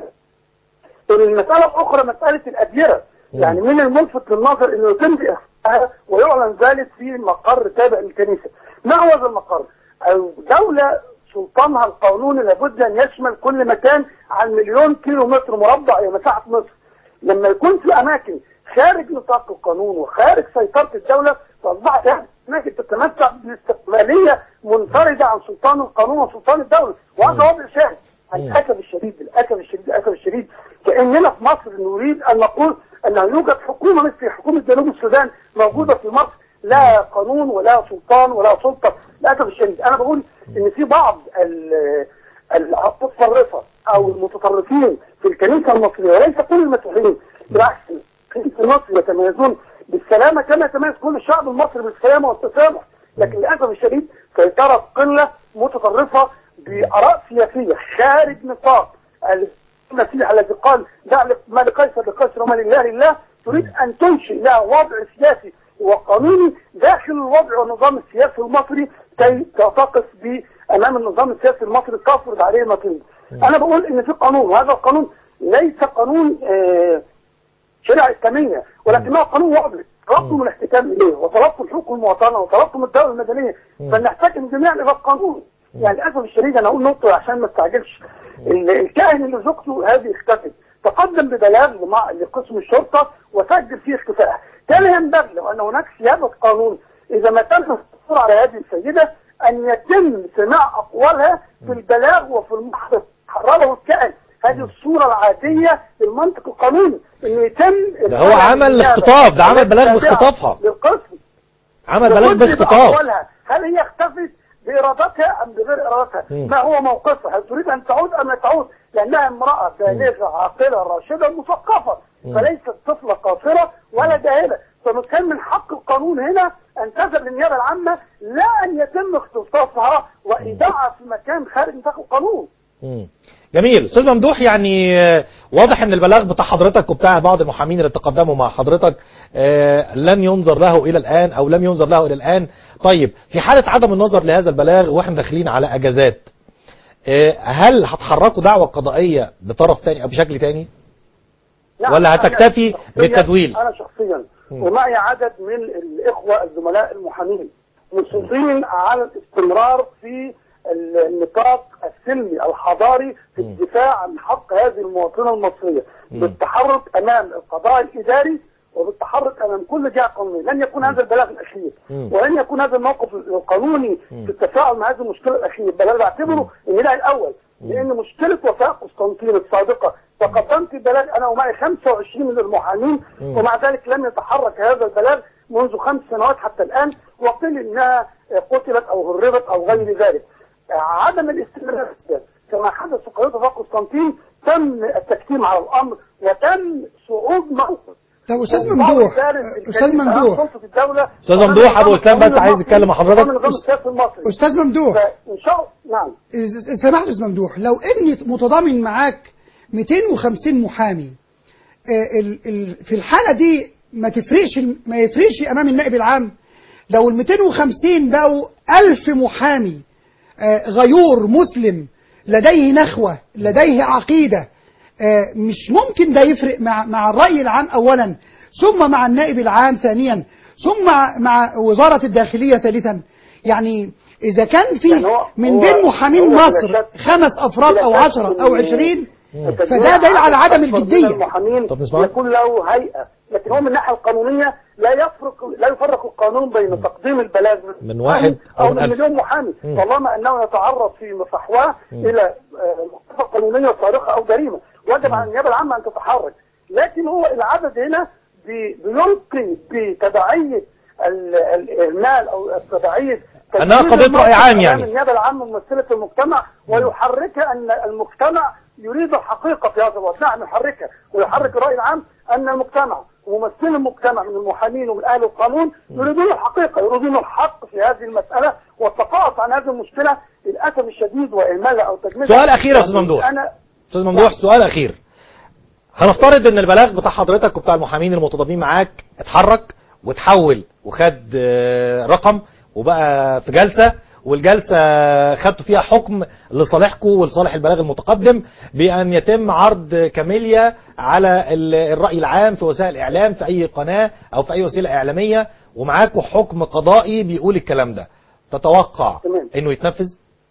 المسألة الأخرى مسألة الأديرة يعني من الملفت للنظر أنه يتم إخفائها ويعلن ذلك في مقر تابع للكنيسة ما هو هذا المقر؟ الدولة سلطانها القانوني لابد أن يشمل كل مكان عن مليون كيلو متر مربع هي مساحة مصر لما يكون في أماكن خارج نطاق القانون وخارج سيطرة الدولة فأصبحت هذه أماكن تتمتع باستقلالية منفردة عن سلطان القانون وسلطان الدولة وهذا وضع شاهد للأسف الشديد للأسف الشديد للأسف الشديد كأننا في مصر نريد أن نقول أنه يوجد حكومة مثل حكومة جنوب السودان موجودة في مصر لا قانون ولا سلطان ولا سلطة للأسف الشديد أنا بقول إن في بعض ال- المتطرفة أو المتطرفين في الكنيسة المصرية وليس كل المسيحيين بالعكس الكنيسة المصري يتميزون بالسلامة كما يتميز كل الشعب المصري بالسلامة والتسامح لكن للأسف الشديد سيطرة قلة متطرفة بآراء سياسية خارج نطاق المسيح الذي قال دع ما لقيصر لقيصر وما لله لله تريد أن تنشئ لها وضع سياسي وقانوني داخل الوضع والنظام السياسي المصري كي تقف أمام النظام السياسي المصري تفرض عليه ما تريد أنا بقول إن في قانون وهذا القانون ليس قانون آه شريعة إسلامية ولكنه قانون واضح طلبتم الاحتكام إليه وطلبتم حقوق المواطنة وطلبتم الدولة المدنية فنحتكم جميعا إلى القانون يعني للأسف الشديد أنا أقول نقطة عشان ما استعجلش ال- الكاهن اللي زوجته هذه اختفت تقدم ببلاغ لمع- لقسم الشرطه وسجل فيه اختفائها كان ينبغي لو ان هناك سياده قانون اذا ما تم الحصول على هذه السيده ان يتم سماع اقوالها في البلاغ وفي المحضر حرره الكاهن هذه الصورة العادية للمنطق القانوني ان يتم ده هو عمل اختطاف، ده عمل بلاغ باختطافها. للقسم عمل بلاغ تقول باختطاف بأقوالها. هل هي اختفت بإرادتها أم بغير إرادتها مم. ما هو موقفها هل تريد أن تعود أم لا تعود لأنها امرأة بالغة عاقلة راشدة مثقفة فليست طفلة قاصرة ولا جاهلة فكان من حق القانون هنا أن تذهب للنيابة العامة لا أن يتم اختطافها وإيداعها في مكان خارج نطاق القانون مم. جميل استاذ ممدوح يعني آه، واضح ان البلاغ بتاع حضرتك وبتاع بعض المحامين اللي تقدموا مع حضرتك آه، لن ينظر له الى الان او لم ينظر له الى الان طيب في حالة عدم النظر لهذا البلاغ واحنا داخلين على اجازات آه، هل هتحركوا دعوة قضائية بطرف تاني او بشكل تاني نعم، ولا أنا هتكتفي شخصياً- بالتدويل؟ أنا شخصيا مم. ومعي عدد من الإخوة الزملاء المحامين مصرين على الاستمرار في النطاق السلمي الحضاري في مم. الدفاع عن حق هذه المواطنة المصرية مم. بالتحرك أمام القضاء الإداري وبالتحرك أمام كل جهة قانونية لن يكون هذا البلاغ الأخير مم. ولن يكون هذا الموقف القانوني مم. في التفاعل مع هذه المشكلة الأخيرة بل أنا بعتبره النداء الأول لأن مشكلة وفاء قسطنطين الصادقة تقدمت ببلاغ أنا ومعي 25 من المحامين مم. ومع ذلك لم يتحرك هذا البلاغ منذ خمس سنوات حتى الآن وقيل إنها قتلت أو هربت أو غير ذلك عدم الاستمرار ده، كما حدث في قضية وفاء قسطنطين تم التكتيم على الأمر وتم صعود موقف طب استاذ وبعض ممدوح الدارس استاذ بالكلمة عن ممدوح سلطة الدولة أستاذ وعن ممدوح، أبو النظام إسلام بس القانوني عايز يتكلم مع حضرتك. وعن النظام السياسي المصري استاذ ممدوح فإن شاء الله نعم إذا سمحت استاذ ممدوح لو اني متضامن معاك 250 محامي آه، ال- ال- في الحاله دي ما تفرقش ما يفرقش امام النائب العام لو ال 250 بقوا 1000 محامي آه، غيور مسلم لديه نخوه لديه عقيده آه، مش ممكن ده يفرق مع مع الراي العام اولا ثم مع النائب العام ثانيا ثم مع, مع وزاره الداخليه ثالثا يعني اذا كان في يعني هو- من هو- بين محامين هو بلا مصر شك- خمس افراد بلا او شك عشرة او إن عشرين التجميع فده دليل على عدم أكبر من الجدية. المحامين طب نسمع. يكون له هيئة لكن هو من الناحية القانونية لا يفرق لا يفرق القانون بين تقديم البلاغ من واحد أو أو من من ألف. مليون محامي مم. طالما أنه يتعرض في مصحواه مم. إلى آه، مخالفة قانونية صارخة أو جريمة وجب على النيابة العامة أن تتحرك لكن هو العدد هنا بي- بيلقي بتبعية ال- الإهمال أو تبعية أنها تجديد قضية رأي عام الموقف يعني. أمام النيابة العامة ممثلة المجتمع ويحركها أن المجتمع يريد الحقيقة في هذا الوقت نعم يحركها ويحرك الرأي العام أن المجتمع وممثلي المجتمع من المحامين ومن أهل القانون يريدون الحقيقة يريدون الحق في هذه المسألة والتقاعس عن هذه المشكلة للأسف الشديد وإهمالها أو تجميدها سؤال أخير يا أستاذ ممدوح. أنا استاذ ممدوح سؤال اخير هنفترض ان البلاغ بتاع حضرتك وبتاع المحامين المتضامنين معاك اتحرك وتحول وخد آه، رقم وبقى في جلسة والجلسة خدتوا فيها حكم لصالحكم ولصالح البلاغ المتقدم بأن يتم عرض كاميليا على ال- الرأي العام في وسائل الإعلام في أي قناة أو في أي وسيلة إعلامية ومعاكم حكم قضائي بيقول الكلام ده تتوقع تمام. إنه يتنفذ؟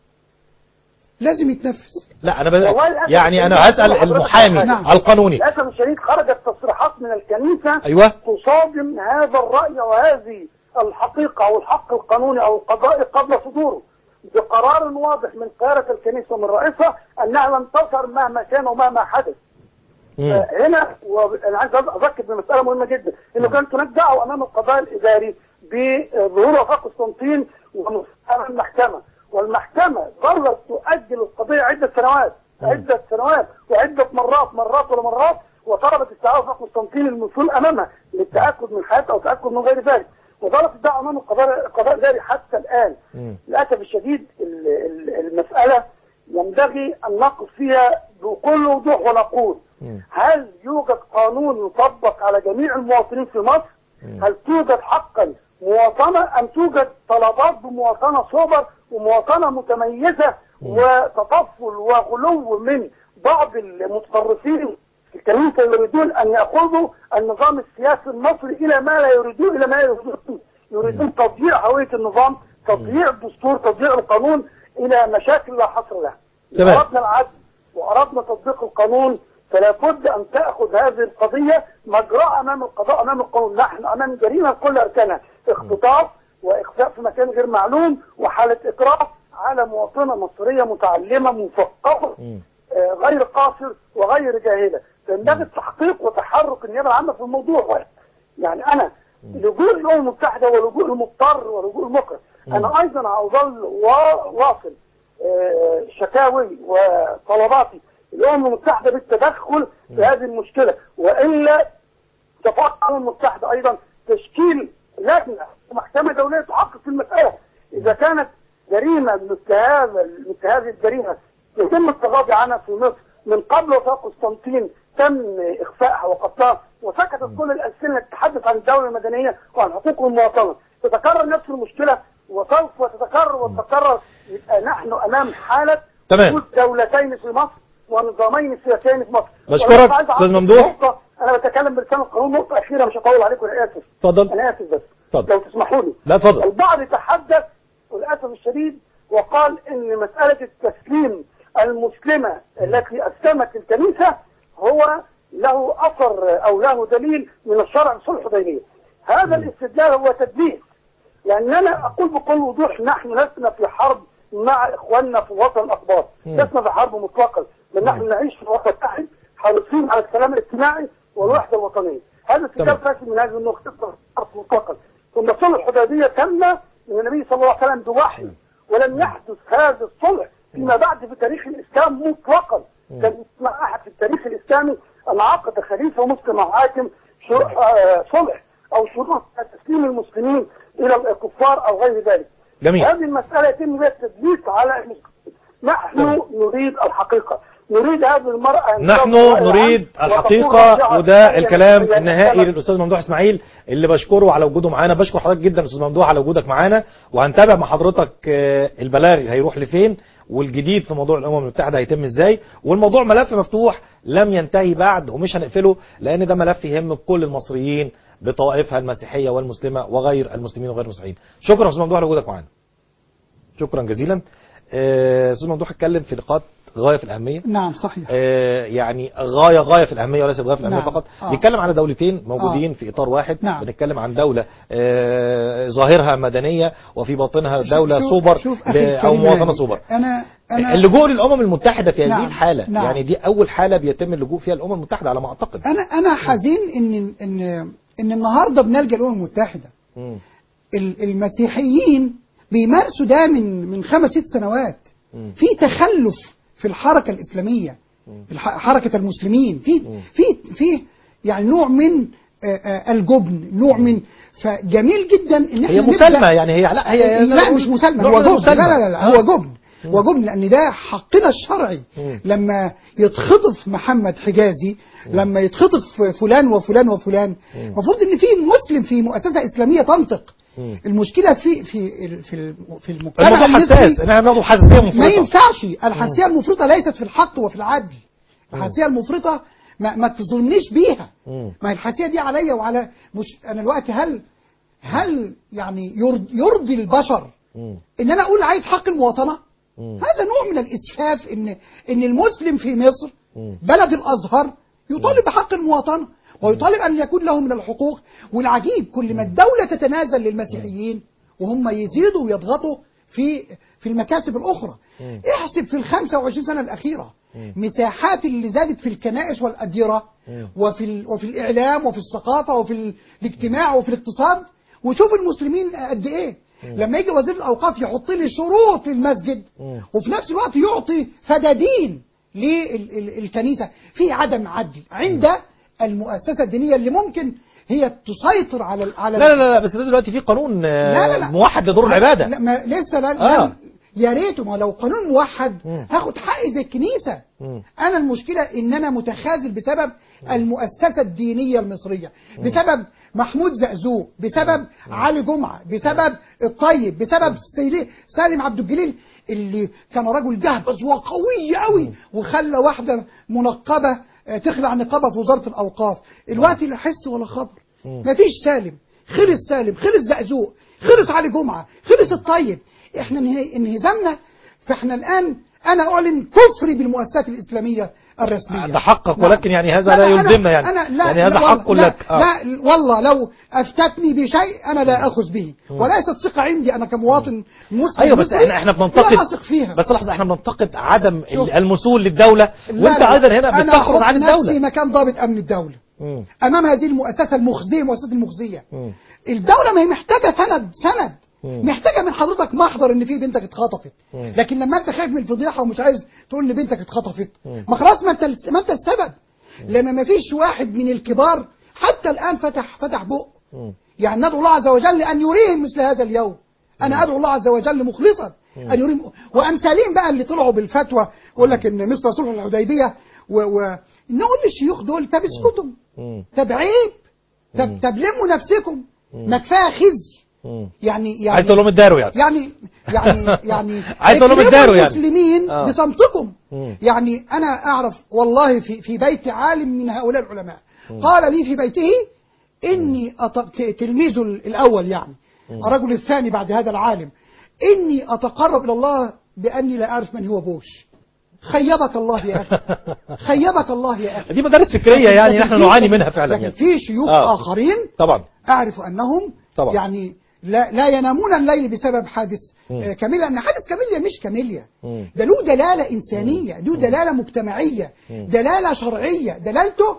لازم يتنفذ لا أنا والله بس للأسف يعني أنا الشديد هسأل حضرتك المحامي نعم. القانوني للأسف الشديد خرجت تصريحات من الكنيسة أيوه تصادم هذا الرأي وهذه الحقيقة أو الحق القانوني أو القضائي قبل صدوره بقرار واضح من قيادة الكنيسة ومن رئيسها أنها لن تظهر مهما كان ومهما حدث مم. هنا وانا عايز اذكر بمساله مهمه جدا انه كانت هناك دعوه امام القضاء الاداري بظهور وفاء قسطنطين وامام المحكمه والمحكمه ظلت تؤجل القضيه عده سنوات عده سنوات وعده مرات مرات ومرات وطلبت استدعاء وفاء قسطنطين المسؤول امامها للتاكد من حياته او تاكد من غير ذلك وظلت الدعوه امام القضاء القضاء الاداري حتى الان مم. للاسف الشديد ال- ال- المساله ينبغي ان نقف فيها بكل وضوح ونقول مم. هل يوجد قانون يطبق على جميع المواطنين في مصر؟ هل توجد حقا مواطنة أم توجد طلبات بمواطنة صبر ومواطنة متميزة وتطفل وغلو من بعض المتطرفين في الكنيسة يريدون أن يأخذوا النظام السياسي المصري إلى ما لا يريدون إلى ما يريدون يريدون تضييع هوية النظام تضييع الدستور تضييع القانون إلى مشاكل لا حصر لها تمام. أردنا العدل وأردنا تطبيق القانون فلا بد أن تأخذ هذه القضية مجراء أمام القضاء أمام القانون نحن أمام جريمة كل أركانها اختطاف وإخفاء في مكان غير معلوم وحالة إكراه على مواطنة مصرية متعلمة مثقفة مم. آه، غير قاصر وغير جاهلة فينبغي التحقيق وتحرك النيابة العامة في الموضوع يعني أنا لجوء الأمم المتحدة ولجوء المضطر ولجوء المكره أنا أيضا هأظل وا- واصل آه، شكاوي وطلباتي الأمم المتحدة بالتدخل في هذه المشكلة وإلا تفكر الأمم المتحدة أيضا تشكيل لجنة محكمة دولية تحقق في المسألة إذا كانت جريمة مثل هذا مثل هذه الجريمة يتم التغاضي عنها في مصر من قبل وفاة قسطنطين تم إخفائها وقتلها وسكتت كل الألسنة تتحدث عن الدولة المدنية وعن حقوق المواطنة تتكرر نفس المشكلة وسوف تتكرر وتتكرر يبقى نحن أمام حالة تمام. وجود دولتين في مصر ونظامين سياسيين في مصر بشكرك، وأنا عايز أستاذ أعرف ممدوح. نقطة، أنا بتكلم بلسان القانون نقطة أخيرة مش هطول عليكم أنا آسف اتفضل أنا آسف بس اتفضل. لو تسمحوا لي لا اتفضل البعض تحدث وللاسف الشديد وقال ان مساله التسليم المسلمه التي اسلمت الكنيسه هو له اثر او له دليل من الشرع صلح الحديبيه. هذا الاستدلال هو تدليس لاننا اقول بكل وضوح نحن لسنا في حرب مع اخواننا في وطن الاقباط، مم. لسنا في حرب مطلقه بل نحن نعيش في وطن واحد حريصين على السلام الاجتماعي والوحده الوطنيه. هذا استدلال تمام. فاسد من هذه النقطه حرب مطلقا. ثم صلح الحديبيه تم من النبي صلى الله عليه وسلم بوحي ولم يحدث هذا الصلح فيما بعد في تاريخ الاسلام مطلقا كان يسمع احد في التاريخ الاسلامي ان عقد خليفه مسلم او حاكم شروع- آه، صلح او شروط تسليم المسلمين الى الكفار او غير ذلك جميل هذه المسألة يتم بها التدليس على المسلمين. نحن نريد الحقيقة نريد هذه المرأة أن نحن تكون نريد العدل الحقيقة وتكون وده رجعة الكلام إلى النهائي المجتمع. للأستاذ ممدوح إسماعيل اللي بشكره على وجوده معانا بشكر حضرتك جدا أستاذ ممدوح على وجودك معانا وهنتابع مع حضرتك آه، البلاغ هيروح لفين والجديد في موضوع الأمم المتحدة هيتم إزاي والموضوع ملف مفتوح لم ينتهي بعد ومش هنقفله لأن ده ملف يهم كل المصريين بطوائفها المسيحية والمسلمة وغير المسلمين وغير المسيحيين شكرا أستاذ ممدوح على وجودك معانا شكرا جزيلا آه، أستاذ ممدوح اتكلم في نقاط غاية في الأهمية نعم صحيح آه، يعني غاية غاية في الأهمية وليس غاية في الأهمية نعم. فقط آه. بنتكلم على دولتين موجودين في إطار واحد نعم. بنتكلم عن دولة آه، ظاهرها مدنية وفي باطنها دولة شوف- سوبر شوف ل- أخي أو الكريم مواطنة هاني، سوبر أنا أنا اللجوء للأمم المتحدة في هذه نعم. الحالة نعم. يعني دي أول حالة بيتم اللجوء فيها الأمم المتحدة على ما أعتقد أنا أنا حزين إن إن إن النهارده بنلجأ الأمم المتحدة مم. ال- المسيحيين بيمارسوا ده من من خمس ست سنوات مم. في تخلف في الحركة الإسلامية في الح- حركة المسلمين في في في يعني نوع من آه، آه، الجبن نوع من فجميل جدا ان احنا هي نبدأ- مسالمة يعني هي لا هي لا مش مسالمة نوع هو من جبن لا المسالمة. لا لا, لا آه. هو جبن هو جبن لان ده حقنا الشرعي مم. لما يتخطف محمد حجازي لما يتخطف فلان وفلان وفلان المفروض ان في مسلم في مؤسسة اسلامية تنطق مم. المشكلة في في ال- في ال- في المجتمع الموضوع المصري حساس ان احنا بناخده حساسية ما مفرطة ينفعش الحساسية المفرطة ليست في الحق وفي العدل الحساسية المفرطة ما, ما تظنيش بيها مم. ما هي الحساسية دي عليا وعلى مش انا الوقت هل هل يعني يرضي, يرضي البشر مم. ان انا اقول عايز حق المواطنة مم. هذا نوع من الاسفاف ان ان المسلم في مصر مم. بلد الازهر يطالب بحق المواطنة ويطالب ان يكون له من الحقوق والعجيب كل ما الدولة تتنازل للمسيحيين وهم يزيدوا ويضغطوا في في المكاسب الاخرى مم. احسب في ال 25 سنة الاخيرة مم. مساحات اللي زادت في الكنائس والاديرة مم. وفي ال- وفي الاعلام وفي الثقافة وفي ال- الاجتماع وفي الاقتصاد وشوف المسلمين قد ايه لما يجي وزير الاوقاف يحط لي شروط للمسجد مم. وفي نفس الوقت يعطي فدادين للكنيسة في عدم عدل عند المؤسسة الدينية اللي ممكن هي تسيطر على ال- على لا لا لا لا، بس ده دلوقتي في قانون آه، لا لا لا. موحد لدور العبادة لا ما لسه لا, آه. لا يا ريته ما لو قانون موحد مم. هاخد حقي زي الكنيسة مم. انا المشكلة ان انا متخاذل بسبب المؤسسة الدينية المصرية بسبب محمود زقزوق بسبب علي جمعة بسبب الطيب بسبب سيلي- سالم عبد الجليل اللي كان رجل جهبذ وقوي قوي وخلى واحدة منقبة آه، تخلع نقابة في وزارة الأوقاف الوقت لا حس ولا خبر مفيش سالم خلص سالم خلص زقزوق خلص علي جمعة خلص الطيب احنا انه- انهزمنا فاحنا الآن انا اعلن كفري بالمؤسسات الاسلاميه الرسميه ده حقك نعم. ولكن يعني هذا لا أنا- يلزمنا يعني أنا لا يعني هذا لا حق لا لك آه. لا والله لو افتتني بشيء انا لا اخذ به وليست ثقه عندي انا كمواطن مسلم ايوه بس مصري احنا احنا بننتقد لا اثق فيها بس لحظه احنا بننتقد عدم شوف. المثول للدوله لا وانت لا، ايضا هنا أنا بتخرج أحط عن نفسي الدوله مكان ضابط امن الدوله مم. امام هذه المؤسسه المخزيه مؤسسه المخزيه مم. الدوله ما هي محتاجه سند سند مم. محتاجه من حضرتك محضر ان في بنتك اتخطفت مم. لكن لما انت خايف من الفضيحه ومش عايز تقول ان بنتك اتخطفت مم. ما خلاص ما انت ما انت السبب لما ما فيش واحد من الكبار حتى الان فتح فتح بق مم. يعني ندعو الله عز وجل ان يريهم مثل هذا اليوم انا ادعو الله عز وجل مخلصا ان يريهم وامثالين بقى اللي طلعوا بالفتوى يقول لك ان مثل صلح الحديبيه و, و... نقول للشيوخ دول طب اسكتوا مم. طب عيب طب طب لموا نفسكم ما كفايه خزي مم. يعني يعني عايز تقول لهم اداروا يعني يعني يعني يعني عايز أقول لهم اكرموا اداروا يعني. المسلمين آه. بصمتكم مم. يعني انا اعرف والله في في بيت عالم من هؤلاء العلماء قال لي في بيته اني أط... ت- تلميذه الاول يعني الرجل الثاني بعد هذا العالم اني اتقرب الى الله باني لا اعرف من هو بوش خيبك الله يا اخي خيبك الله يا اخي دي مدارس فكريه يعني لكن نحن في- نعاني منها فعلا لكن يعني. في شيوخ آه. اخرين طبعا أعرف أنهم طبعا. يعني لا, لا ينامون الليل بسبب حادث مم. آه، كاميليا أن حادث كاميليا مش كاميليا مم. ده له دلالة إنسانية له دلالة مجتمعية مم. دلالة شرعية دلالته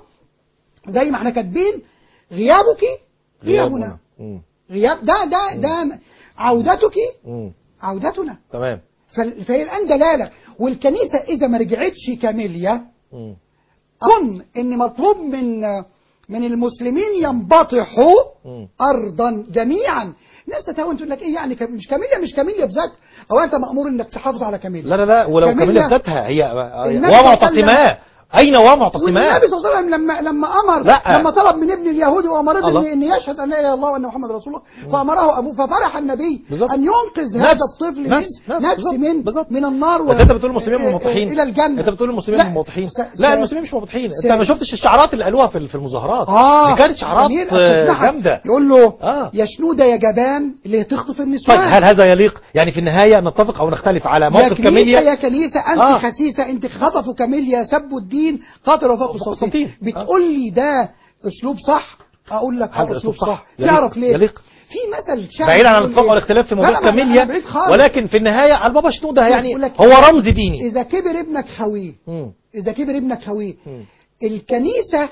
زي ما احنا كاتبين غيابك غيابنا مم. غياب ده ده ده عودتك مم. عودتنا تمام فال- فهي الآن دلالة والكنيسة إذا ما رجعتش كاميليا مم. أظن إن مطلوب من من المسلمين ينبطحوا مم. أرضا جميعا الناس تتهاون تقول لك إيه يعني كم- مش كاميليا مش كاميليا بذات أو أنت مأمور إنك تحافظ على كاميليا لا لا لا ولو كاميليا- كاميليا ذاتها هي النبي صلى الله عليه ومعتصماه اين ومعتصماه والنبي صلى الله عليه وسلم لما لما امر لا. لما طلب من ابن اليهودي وامرته الله. ان ان يشهد ان لا اله الا الله وان محمد رسول الله فامره ابوه ففرح النبي بالظبط. ان ينقذ نفس. هذا الطفل نفس. من نفس. نفس بالظبط. من بالظبط. من النار بس انت بتقول المسلمين آه، آه، منبطحين الى الجنه انت بتقول المسلمين لا. منبطحين س- لا س- المسلمين مش منبطحين س- انت ما شفتش الشعارات اللي قالوها في في المظاهرات اه دي كانت شعارات جميل. آه، أصدقائك. جامده يقول له آه. يا شنودة يا جبان اللي تخطف النسوان طيب هل هذا يليق يعني في النهايه نتفق او نختلف على يا موقف كنيسة كاميليا يا كنيسة أنت آه. آه. خسيسة أنت خطفوا كاميليا سبوا الدين قاتلوا وفاقوا قسطنطين. الصوتين آه. بتقول لي ده أسلوب صح أقول لك هذا آه أسلوب أسلوب صح. صح يليق. تعرف ليه يليق. في مثل شعبي بعيدا عن بيقول الاتفاق إيه؟ والاختلاف في لا، موضوع لا، لا، أنا كاميليا بعيد خالص. ولكن في النهايه البابا شنوده يعني بقول لك هو إذا- رمز ديني إذا كبر ابنك خويه مم. إذا كبر ابنك خويه مم. الكنيسة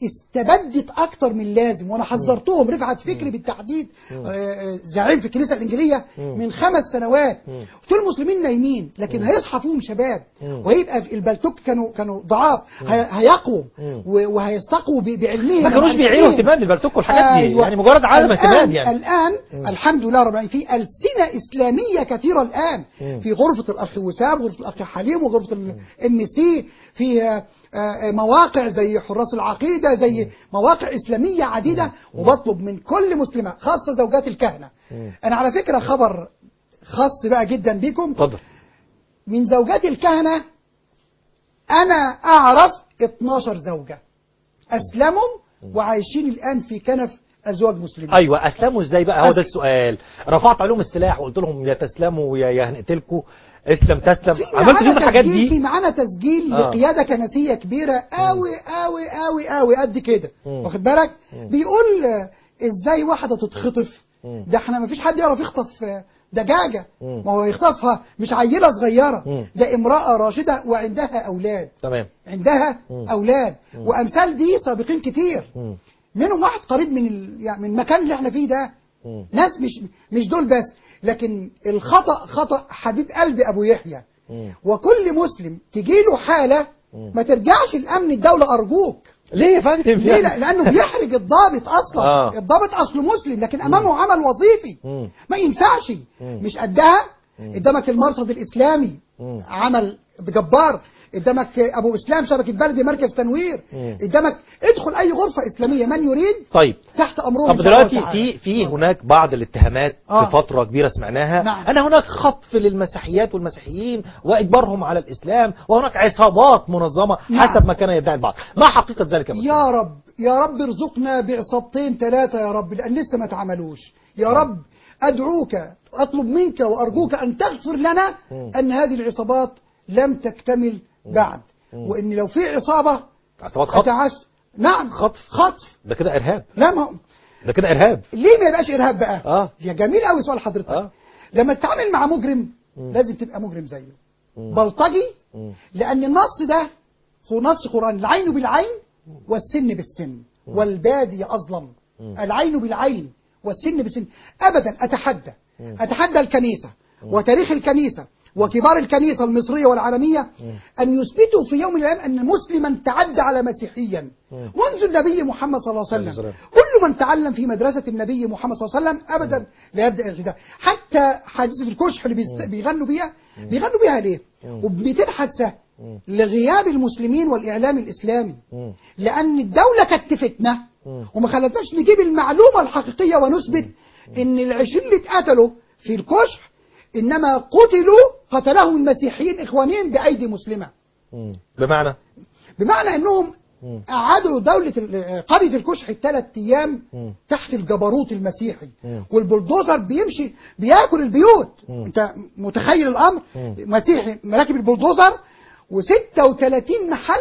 استبدت أكتر من لازم وأنا حذرتهم رفعت فكري بالتحديد آه، آه، زعيم في الكنيسة الإنجيلية مم. من خمس سنوات مم. قلت له المسلمين نايمين لكن هيصحى فيهم شباب مم. وهيبقى في البلتوك كانوا كانوا ضعاف هي- هيقووا مم. و- وهيستقوا ب- بعلمهم ما كانوش بيعيروا ومعرفتهم. اهتمام للبلتوك والحاجات دي أيوة. يعني مجرد عدم الآن- اهتمام يعني الآن الحمد لله رب العالمين في ألسنة إسلامية كثيرة الآن مم. في غرفة الأخ وسام غرفة الأخ حليم وغرفة الام سي في آه، آه، مواقع زي حراس العقيدة زي مواقع إسلامية عديدة وبطلب من كل مسلمة خاصة زوجات الكهنة مم. أنا على فكرة خبر خاص بقى جدا بكم اتفضل من زوجات الكهنة أنا أعرف 12 زوجة أسلموا وعايشين الآن في كنف أزواج مسلمين ايوه اسلموا ازاي بقى هو ده أس- السؤال رفعت عليهم السلاح وقلت لهم يا تسلموا يا يا هنقتلكوا اسلم تسلم في عملت معانا فيهم الحاجات تسجيل- في دي معانا تسجيل آه. لقياده كنسيه كبيره قوي قوي قوي قوي قد كده مم. واخد بالك مم. بيقول آه، ازاي واحده تتخطف مم. ده احنا ما فيش حد يعرف يخطف آه، دجاجه مم. ما هو يخطفها مش عيله صغيره مم. ده امراه راشده وعندها اولاد تمام عندها مم. اولاد وامثال دي سابقين كتير مم. منهم واحد قريب من ال... يعني من المكان اللي احنا فيه ده مم. ناس مش مش دول بس لكن الخطأ خطأ حبيب قلبي أبو يحيى مم. وكل مسلم تجيله حالة مم. ما ترجعش الأمن الدولة أرجوك ليه يا فندم ليه لا لأنه بيحرج الضابط أصلا آه. الضابط أصله مسلم لكن أمامه عمل وظيفي مم. ما ينفعش مم. مش قدها قدامك المرصد الإسلامي مم. عمل جبار قدامك أبو إسلام شبكة بلدي مركز تنوير مم. قدامك ادخل أي غرفة إسلامية من يريد طيب تحت أمرهم طب إن شاء الله دلوقتي تعالى. في في هناك بعض الاتهامات آه. في فتره كبيره سمعناها نعم. ان هناك خطف للمسيحيات والمسيحيين واجبارهم على الاسلام وهناك عصابات منظمه نعم. حسب ما كان يدعي البعض ما حقيقه ذلك يا مسلم؟ يا رب يا رب ارزقنا بعصابتين ثلاثة يا رب لأن لسه ما اتعملوش يا رب أدعوك أطلب منك وأرجوك أن تغفر لنا مم. أن هذه العصابات لم تكتمل بعد وان لو في عصابه عصابات خطف هتعش نعم خطف. خطف ده كده ارهاب لا ما هو- ده كده ارهاب ليه ما يبقاش ارهاب بقى اه يا جميل قوي سؤال حضرتك اه لما تتعامل مع مجرم مم. لازم تبقى مجرم زيه مم. بلطجي مم. لأن النص ده هو نص قرآن العين بالعين والسن بالسن والبادي أظلم مم. العين بالعين والسن بالسن أبدا أتحدى مم. أتحدى الكنيسة وتاريخ الكنيسة وكبار الكنيسة المصرية والعالمية أن يثبتوا في يوم من الأيام أن مسلما تعدى على مسيحيا مم. منذ النبي محمد صلى الله عليه عليه وسلم السلام. كل من تعلم في مدرسة النبي محمد صلى الله عليه وسلم أبدا لا يبدأ الارتداد حتى حادثة الكشح اللي بيست- بيغنوا بيها بيغنوا بيها ليه وب200 حادثة مم. لغياب المسلمين والإعلام الإسلامي مم. لأن الدولة كتفتنا مم. وما خلتناش نجيب المعلومة الحقيقية ونثبت إن العشرين اللي اتقتلوا في الكشح إنما قتلوا قتلهم المسيحيين إخوانيين بأيدي مسلمة مم. بمعنى بمعنى أنهم مم. قعدوا دولة ال- قرية الكشح ثلاث أيام مم. تحت الجبروت المسيحي مم. والبلدوزر بيمشي بياكل البيوت مم. انت متخيل الامر مم. مسيحي مراكب البلدوزر و36 محل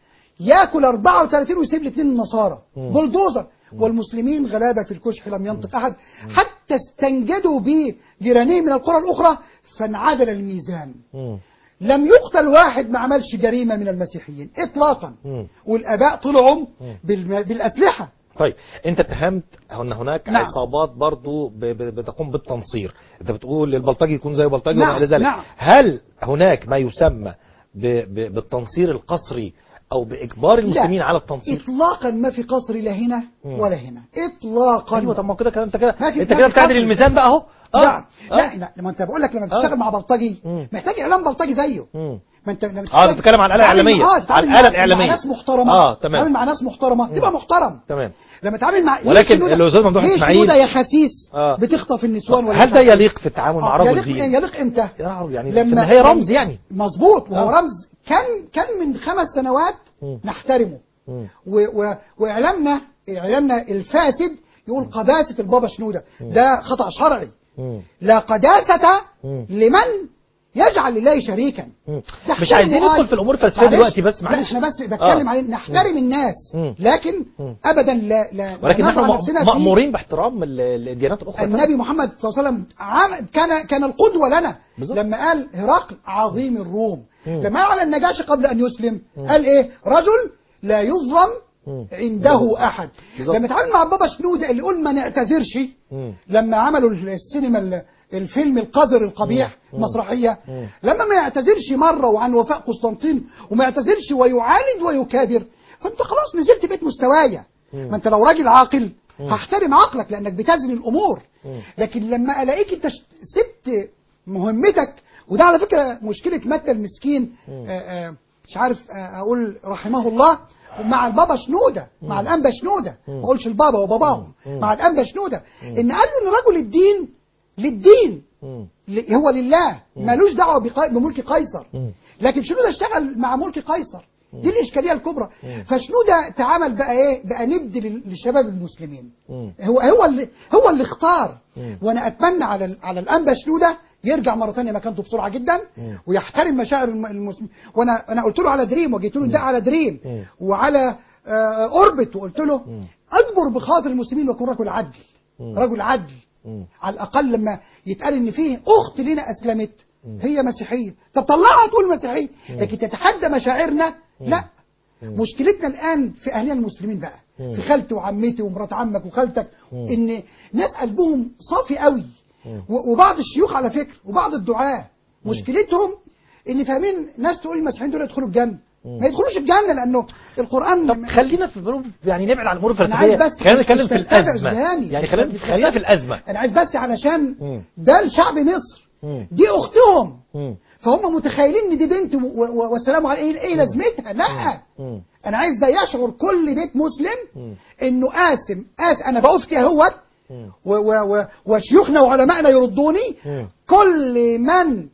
ياكل 34 ويسيب الاثنين النصارى مم. بلدوزر والمسلمين غلابه في الكشح لم ينطق احد حتى استنجدوا بجيرانهم من القرى الاخرى فانعدل الميزان مم. لم يقتل واحد ما عملش جريمه من المسيحيين اطلاقا مم. والاباء طلعوا بالم- بالاسلحه طيب انت اتهمت ان هناك نعم. عصابات برضو ب- ب- بتقوم بالتنصير انت بتقول البلطجي يكون زي بلطجي نعم، وما الى ذلك نعم. هل هناك ما يسمى ب- ب- بالتنصير القسري او باجبار المسلمين لا. على التنصير اطلاقا ما في قصر لا هنا مم. ولا هنا اطلاقا ايوه طب ما كده كده انت كده ما في- انت ما كده في بتعدل قصر. الميزان بقى اهو اه لا آه. لا لا لما انت بقول لك لما آه. تشتغل مع بلطجي مم. محتاج اعلام بلطجي زيه مم. ما انت لما اه بتتكلم عن الآلة تتعامل الإعلامية. مع- اه عن تتعامل الآلة مع- الإعلامية. مع ناس محترمه آه، تمام. تتعامل مع ناس محترمه تبقى محترم تمام لما تتعامل مع ليه ولكن شنودة- الأستاذ ممدوح ليه إسماعيل- شنودة يا خسيس آه. بتخطف النسوان ولا هل ده الخسيس؟ يليق في التعامل مع آه، رجل يليق دين يليق امتى يا رجل يعني لما- في النهايه رمز يعني مظبوط وهو آه. رمز كان كان من خمس سنوات مم. نحترمه مم. و و واعلامنا اعلامنا الفاسد يقول قداسه البابا شنوده ده خطا شرعي مم. لا قداسه مم. لمن يجعل لله شريكا مم. تحترم مش عايزين آه. ندخل في الامور الفلسفيه معلش. دلوقتي بس لا معلش احنا بس بتكلم آه. على نحترم الناس مم. لكن مم. ابدا لا لا ولكن لا نحن نضع م- نفسنا في- مأمورين باحترام ال- الديانات الاخرى النبي محمد صلى الله عليه وسلم عام كان كان القدوة لنا بالظبط. لما قال هرقل عظيم الروم مم. لما قال على النجاشي قبل أن يسلم قال إيه رجل لا يظلم مم. عنده أحد بالظبط. لما اتعامل مع بابا شنودة اللي يقول ما نعتذرش مم. لما عملوا السينما ال- الفيلم القذر القبيح مسرحية مم. لما ما يعتذرش مرة وعن وفاء قسطنطين وما يعتذرش ويعاند ويكابر فانت خلاص نزلت بقيت مستوايا ما انت لو راجل عاقل هحترم عقلك لانك بتزن الامور مم. لكن لما الاقيك انت ش- سبت مهمتك وده على فكره مشكله متى المسكين آه، آه، مش عارف آه، اقول رحمه الله مع البابا شنوده مع الانبا شنوده ما اقولش البابا وباباهم مع الانبا شنوده ان قال له ان رجل الدين للدين مم. ل- هو لله مالوش دعوه بقي- بملك قيصر مم. لكن شنوده اشتغل مع ملك قيصر دي الاشكاليه الكبرى فشنوده تعامل بقى ايه بقى ند لل- للشباب المسلمين مم. هو هو اللي هو اللي اختار مم. وانا اتمنى على ال- على الانبا شنوده يرجع مره ثانيه مكانته بسرعه جدا مم. ويحترم مشاعر الم- المسلمين وانا انا قلت له على دريم وجيت له ده على دريم مم. وعلى آه، اوربت وقلت له اجبر بخاطر المسلمين وكن رجل عدل مم. رجل عدل مم. على الاقل لما يتقال ان فيه اخت لنا اسلمت هي مسيحيه طب طلعها تقول مسيحيه لكن تتحدى مشاعرنا لا مشكلتنا الان في اهلنا المسلمين بقى مم. في خالتي وعمتي ومرات عمك وخالتك مم. ان ناس قلبهم صافي قوي مم. و- وبعض الشيوخ على فكره وبعض الدعاه مشكلتهم ان فاهمين ناس تقول المسيحيين دول يدخلوا الجنه ما يدخلوش الجنه لانه القران طب خلينا في الامور يعني نبعد عن الامور أنا عايز الفلسفيه بس خلينا مش نتكلم في تستتبع الازمه ذهاني. يعني مش خلينا تستتبع. خلينا في الازمه انا عايز بس علشان مم. ده الشعب مصر مم. دي اختهم مم. فهم متخيلين ان دي بنت و- و- والسلام على ايه ايه لازمتها لا مم. انا عايز ده يشعر كل بيت مسلم مم. انه قاسم قاس انا بفتي اهوت مم. و- و- و- وشيوخنا وعلمائنا يردوني مم. كل من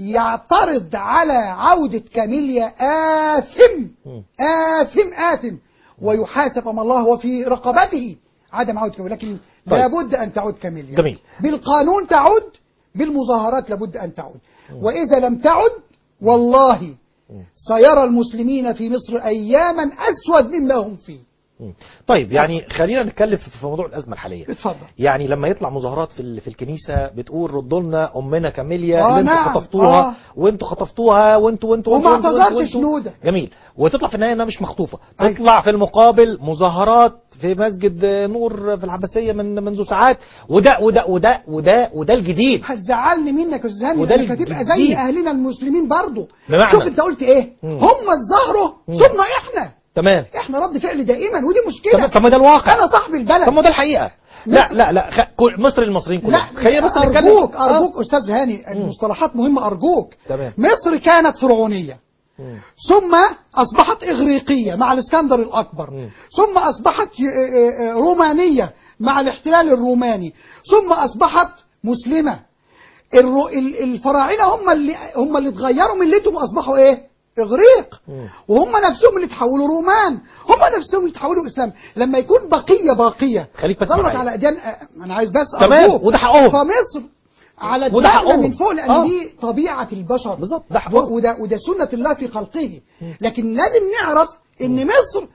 يعترض على عودة كاميليا آثم مم. آثم آثم ويحاسب أمام الله وفي رقبته عدم عودة كاميليا لكن طيب. لابد أن تعود كاميليا جميل. بالقانون تعود بالمظاهرات لابد أن تعود وإذا لم تعد والله سيرى المسلمين في مصر أياما أسود مما هم فيه مم. طيب يعني خلينا نتكلم في في موضوع الازمه الحاليه اتفضل يعني لما يطلع مظاهرات في ال- في الكنيسه بتقول ردوا لنا امنا كاميليا آه اللي انتوا نعم. خطفتوها آه. وانتوا خطفتوها وانتوا وانتوا وما وانتوا- وانتوا- اعتذرش وانتوا- شنودة. جميل وتطلع في النهايه انها مش مخطوفه أيوة. تطلع في المقابل مظاهرات في مسجد نور في العباسيه من منذ ساعات وده وده وده وده وده الجديد هتزعلني منك يا استاذ هاني وده لانك هتبقى زي الجديد. اهلنا المسلمين برضو بمعنى؟ شوف انت قلت ايه مم. هم اتظاهروا مم. ثم احنا تمام احنا رد فعل دائما ودي طب مشكله طب ما ده الواقع انا صاحب البلد طب ما ده الحقيقه لا مصر- لا لا خ... كل- مصر المصريين كلهم لا خلينا بس نتكلم ارجوك آه. ارجوك استاذ هاني المصطلحات مهمه ارجوك تمام. مصر كانت فرعونيه مم. ثم اصبحت اغريقيه مع الاسكندر الاكبر مم. ثم اصبحت ي- آه، آه، رومانيه مع الاحتلال الروماني ثم اصبحت مسلمه الرو- ال- الفراعنه هم اللي هم اللي اتغيروا ملتهم واصبحوا ايه اغريق مم. وهم نفسهم اللي تحولوا رومان هم نفسهم اللي تحولوا اسلام لما يكون بقيه باقيه خليك بس ظلت معايا. على اديان آه، انا عايز بس تمام، أرجوك. وده حقهم. فمصر على وده الدولة حقهم. من فوق لان آه. دي طبيعه البشر بالظبط، ده حقهم. و- وده وده سنه الله في خلقه لكن لازم نعرف ان مصر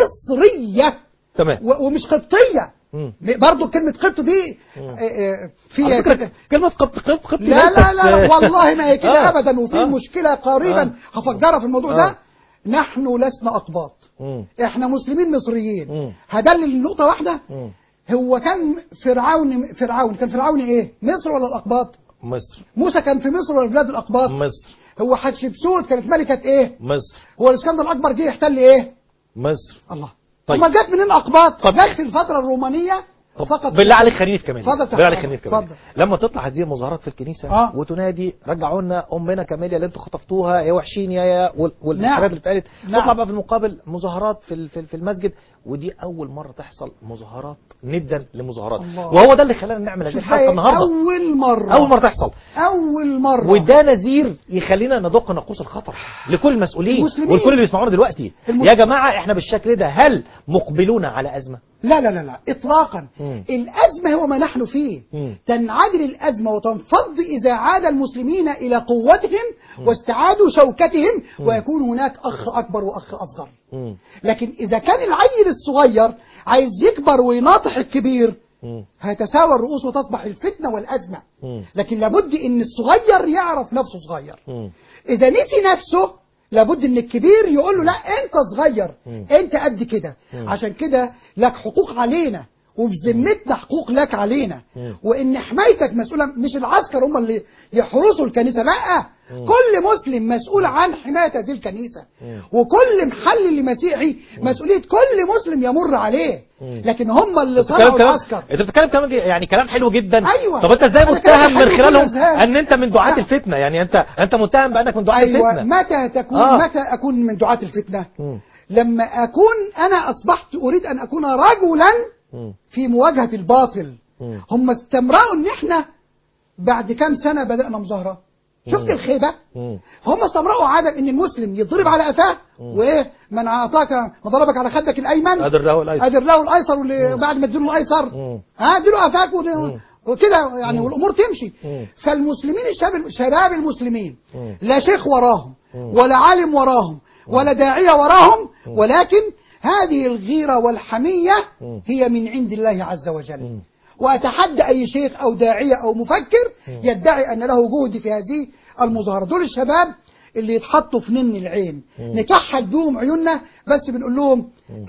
مصريه تمام و- ومش قبطيه مم. برضه كلمه قبط دي آه، آه، على فيها فكرة كده كلمة قبط قبط قبط لا لا لا لا والله ما هي كده آه. ابدا وفي آه. مشكله قريبا آه. هفجرها في الموضوع آه. ده نحن لسنا اقباط مم. احنا مسلمين مصريين مم. هدلل النقطه واحده مم. هو كان فرعون فرعون كان فرعون ايه مصر ولا الاقباط مصر موسى كان في مصر ولا بلاد الاقباط مصر هو حتشبسوت كانت ملكه ايه مصر هو الاسكندر الاكبر جه يحتل ايه مصر الله طيب. طيب جت منين اقباط طب. جت في الفتره الرومانيه طب فقط بالله عليك خليني في كاميليا اتفضل بالله عليك تحت خليني في أمرك. كاميليا لما تطلع هذه المظاهرات في الكنيسة آه. وتنادي رجعوا لنا أمنا كاميليا اللي انتوا خطفتوها يا وحشين يا يا وال- والحاجات نعم. اللي اتقالت نعم. تطلع بقى في المقابل مظاهرات في ال- في ال- في المسجد ودي أول مرة تحصل مظاهرات ندا لمظاهرات الله. وهو ده اللي خلانا نعمل هذه شوف الحلقة بقى النهاردة اول مره أول مرة تحصل اول مره وده نذير يخلينا ندق ناقوس الخطر لكل المسؤولين المسلمين. والكل اللي بيسمعونا دلوقتي المس- يا جماعة احنا بالشكل ده هل مقبلون على أزمة لا لا لا لا اطلاقا مم. الازمه هو ما نحن فيه مم. تنعدل الازمه وتنفض اذا عاد المسلمين الى قوتهم واستعادوا شوكتهم ويكون هناك اخ اكبر واخ اصغر مم. لكن اذا كان العيل الصغير عايز يكبر ويناطح الكبير مم. هتساوى الرؤوس وتصبح الفتنه والازمه مم. لكن لابد ان الصغير يعرف نفسه صغير مم. اذا نسي نفسه لابد ان الكبير يقول له لا انت صغير مم. انت قد كده عشان كده لك حقوق علينا وفي ذمتنا حقوق لك علينا مم. وان حمايتك مسؤوله مش العسكر هم اللي يحرسوا الكنيسه لا كل مسلم مسؤول عن حمايه هذه الكنيسه مم. وكل محل لمسيحي مسؤوليه كل مسلم يمر عليه مم. لكن هم اللي بتتكلم صنعوا كلام العسكر انت بتتكلم كلام يعني كلام حلو جدا أيوة. طب انت ازاي أنا كلامي متهم من حلو خلالهم كل أذهان. ان انت من دعاة لا. الفتنه يعني انت انت متهم بانك من دعاة ايوه الفتنه متى تكون آه. متى اكون من دعاة الفتنه مم. لما اكون انا اصبحت اريد ان اكون رجلا مم. في مواجهه الباطل مم. هم استمرأوا ان احنا بعد كام سنه بدانا مظاهره شفت الخيبه مم. هم استمرأوا عدم ان المسلم يضرب على قفاه وايه من اعطاك ما ضربك على خدك الايمن ادر له الايسر ادر له الايسر واللي بعد ما اديله الايسر مم. ها اديله قفاك ود- وكده يعني والامور تمشي مم. فالمسلمين الشباب شباب المسلمين مم. لا شيخ وراهم ولا عالم وراهم ولا داعيه وراهم ولكن هذه الغيره والحميه مم. هي من عند الله عز وجل مم. واتحدى اي شيخ او داعيه او مفكر يدعي ان له جهد في هذه المظاهره دول الشباب اللي يتحطوا في نن العين نكحل بيهم عيوننا بس بنقول لهم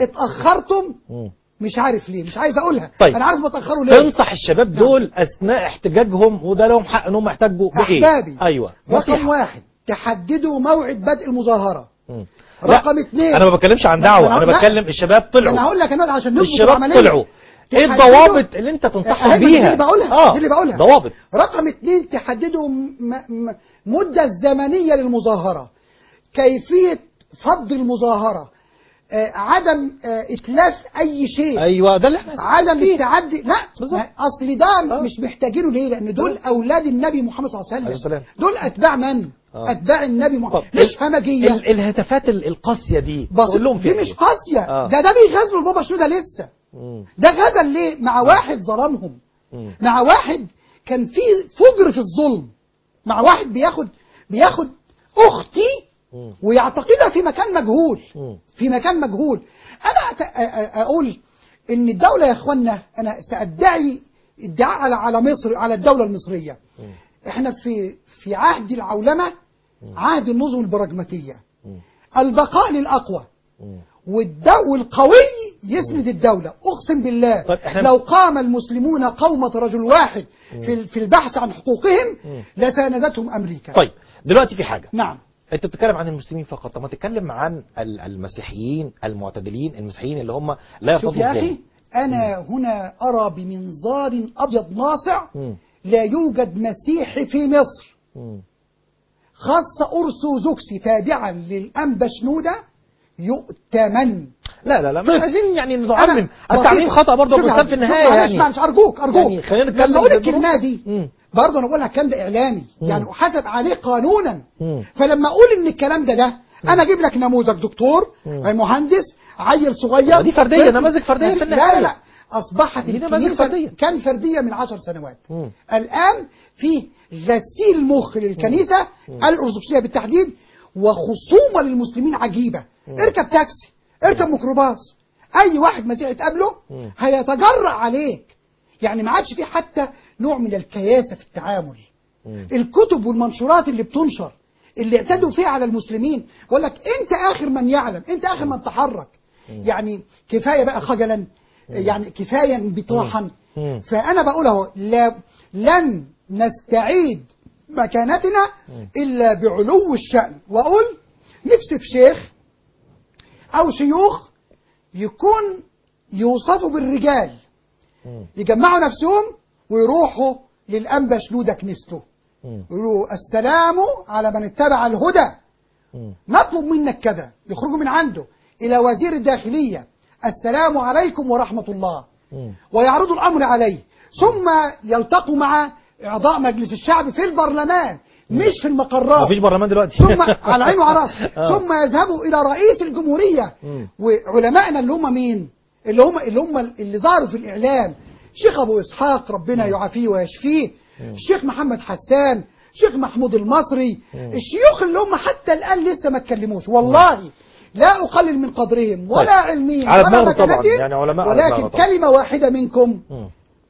اتاخرتم مم. مش عارف ليه مش عايز اقولها طيب. انا عارف ما تاخروا ليه تنصح الشباب دول اثناء احتجاجهم وده لهم حق ان هم يحتاجوا بايه احبابي ايوه رقم نصيحة. واحد تحددوا موعد بدء المظاهره مم. رقم لا، اثنين انا ما بتكلمش عن لا، دعوه لا، انا لا. بتكلم الشباب انا طلعوا هقول لك انا عشان نظبط الشباب العمليه طلعوا ايه تحددوا- الضوابط اللي انت تنصحهم أيوة، دي بيها اللي بقولها اه دي اللي بقولها ضوابط رقم اثنين تحددوا م- م- مدة زمنية للمظاهرة كيفية فض المظاهرة آه، عدم آه، إتلاف أي شيء ايوه ده اللي احنا عدم التعدي لا بالظبط. ما- أصل ده مش محتاجينه ليه لأن دول أولاد النبي محمد صلى الله عليه عليه السلام. وسلم دول أتباع من؟ آه. أتباع النبي محمد طب مش همجية ال- الهتافات ال- القاسيه دي بس قول لهم دي فيها مش إيه؟ قاسية آه. ده ده بيغزلوا البابا شنودة لسه مم. ده غزل ليه مع واحد ظلمهم مم. مع واحد كان في فجر في الظلم مع واحد بياخد بياخد اختي مم. ويعتقدها في مكان مجهول مم. في مكان مجهول انا أت- أ- أ- اقول ان الدوله يا اخوانا انا سادعي ادعاء على على مصر على الدوله المصريه احنا في في عهد العولمه عهد النظم البراجماتيه مم. البقاء للاقوى مم. والدو والقوي يسند الدولة أقسم بالله طيب إحنا- لو قام المسلمون قومة رجل واحد في في البحث عن حقوقهم لساندتهم أمريكا طيب دلوقتي في حاجة نعم انت بتتكلم عن المسلمين فقط طب ما تتكلم عن ال- المسيحيين المعتدلين المسيحيين اللي هم لا يرفضوا شوف يا الظلم. أخي أنا هنا أرى بمنظار أبيض ناصع مم. لا يوجد مسيحي في مصر مم. خاصة أرثوذكسي تابعا للأنبا شنودة يؤتمن لا لا لا مش طيب. عايزين يعني أنا نعمم التعميم بسيطة. خطأ برضه شوف يا الإسلام في حبيبي، النهاية شوف معلش يعني معلش أرجوك أرجوك يعني خلينا نتكلم لما أقول بالظروف. الكلمة دي مم. برضه أنا بقولها الكلام ده إعلامي يعني حسب عليه قانونا مم. فلما أقول إن الكلام ده ده أنا أجيب لك نموذج دكتور مهندس عيل صغير دي فردية، طفل. نماذج فردية في لا النهاية. لا لا أصبحت دي نماذج الكنيسة فردية. كان فردية من عشر سنوات مم. الآن في غسيل مخ للكنيسة الأرثوذكسية بالتحديد وخصومة للمسلمين عجيبة اركب تاكسي اركب ميكروباص أي واحد مسيحي تقابله مم. هيتجرأ عليك يعني ما عادش في حتى نوع من الكياسة في التعامل مم. الكتب والمنشورات اللي بتنشر اللي اعتدوا فيها على المسلمين بقول لك انت اخر من يعلم انت اخر من تحرك يعني كفايه بقى خجلا يعني كفايه انبطاحا مم. فانا بقول اهو لا لن نستعيد مكانتنا الا بعلو الشان واقول نفسي في شيخ او شيوخ يكون يوصفوا بالرجال مم. يجمعوا نفسهم ويروحوا للأنبا شنودة كنيسته مم. يقولوا السلام على من اتبع الهدى مم. نطلب منك كذا يخرجوا من عنده إلى وزير الداخلية السلام عليكم ورحمة الله مم. ويعرضوا الأمر عليه ثم يلتقوا مع أعضاء مجلس الشعب في البرلمان مش في المقرات مفيش برلمان دلوقتي ثم على عين وعلى راس آه. ثم يذهبوا الى رئيس الجمهوريه مم. وعلمائنا اللي هم مين اللي هم اللي هم اللي ظهروا في الاعلام شيخ ابو اسحاق ربنا يعافيه ويشفيه الشيخ محمد حسان الشيخ محمود المصري الشيوخ اللي هم حتى الان لسه ما اتكلموش والله لا اقلل من قدرهم ولا طيب. علمهم على ولا دماغه طبعاً، مكانتهم يعني علماء على ولكن دماغه طبعاً. كلمه واحده منكم مم.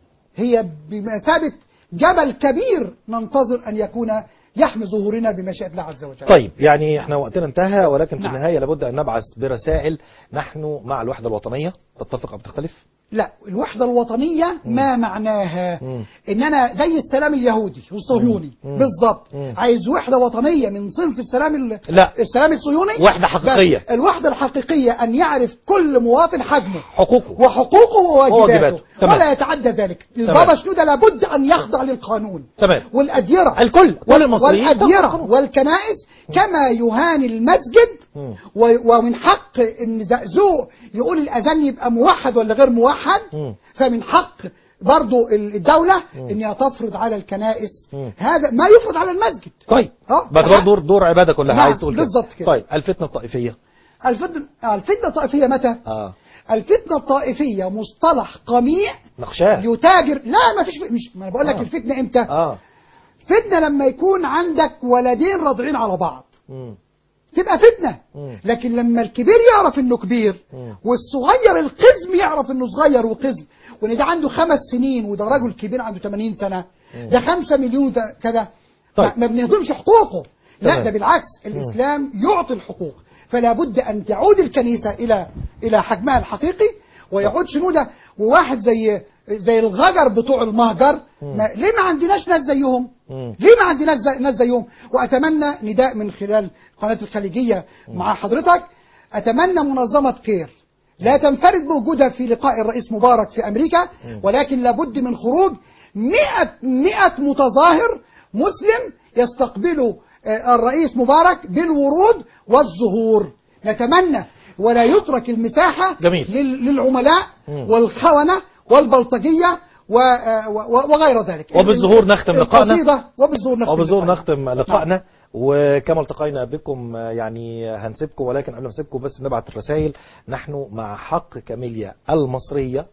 هي بمثابه جبل كبير ننتظر ان يكون يحمي ظهورنا بمشيئه الله عز وجل طيب يعني احنا وقتنا انتهى ولكن في نعم. النهاية لابد أن نبعث برسائل نحن مع الوحدة الوطنية تتفق أو تختلف لا الوحدة الوطنية ما معناها مم. ان انا زي السلام اليهودي والصهيوني مم. بالظبط مم. عايز وحدة وطنية من صنف السلام ال... لا. السلام الصهيوني وحدة حقيقية. بس الوحدة الحقيقية ان يعرف كل مواطن حجمه حقوقه وحقوقه وواجباته وواجباته. تمام. ولا يتعدى ذلك البابا شنودة لابد ان يخضع للقانون تمام والأديرة الكل كل المصريين والأديرة والكنائس كما يهان المسجد مم. و- ومن حق ان زقزوق يقول الاذان يبقى موحد ولا غير موحد مم. فمن حق برضو ال- الدولة انها تفرض على الكنائس مم. هذا ما يفرض على المسجد طيب اه باعتبار دور دور عبادة كلها نعم، عايز تقول كده بالظبط كده. طيب الفتنة الطائفية الفتنة الفتنة الطائفية متى؟ اه الفتنة الطائفية مصطلح قميع نقشاه يتاجر لا ما فيش مش ما انا بقول لك آه. الفتنة امتى؟ اه فتنة لما يكون عندك ولدين راضعين على بعض مم. تبقى فتنة مم. لكن لما الكبير يعرف انه كبير مم. والصغير القزم يعرف انه صغير وقزم وان ده عنده خمس سنين وده راجل كبير عنده 80 سنة ده خمسة مليون ده كذا طيب. ما- ما بنهضمش حقوقه لا تمام. ده بالعكس الاسلام يعطي الحقوق فلا بد ان تعود الكنيسة الى الى حجمها الحقيقي ويعود شنودة وواحد زي زي الغجر بتوع المهجر ما ليه ما عندناش ناس زيهم مم. ليه ما عندناش زي ناس زيهم واتمنى نداء من خلال قناه الخليجيه مع حضرتك اتمنى منظمه كير لا تنفرد بوجودها في لقاء الرئيس مبارك في امريكا ولكن لابد من خروج 100 100 متظاهر مسلم يستقبلوا آه، الرئيس مبارك بالورود والزهور نتمنى ولا يترك المساحه جميل. لل- للعملاء مم. والخونه والبلطجيه و- آه، و- وغير ذلك وبالظهور نختم لقائنا. القصيدة وبالظهور نختم وبالظهور لقائنا. نختم لقائنا وكما التقينا بكم آه، يعني هنسيبكم ولكن قبل ما نسيبكم بس نبعت الرسائل نحن مع حق كاميليا المصرية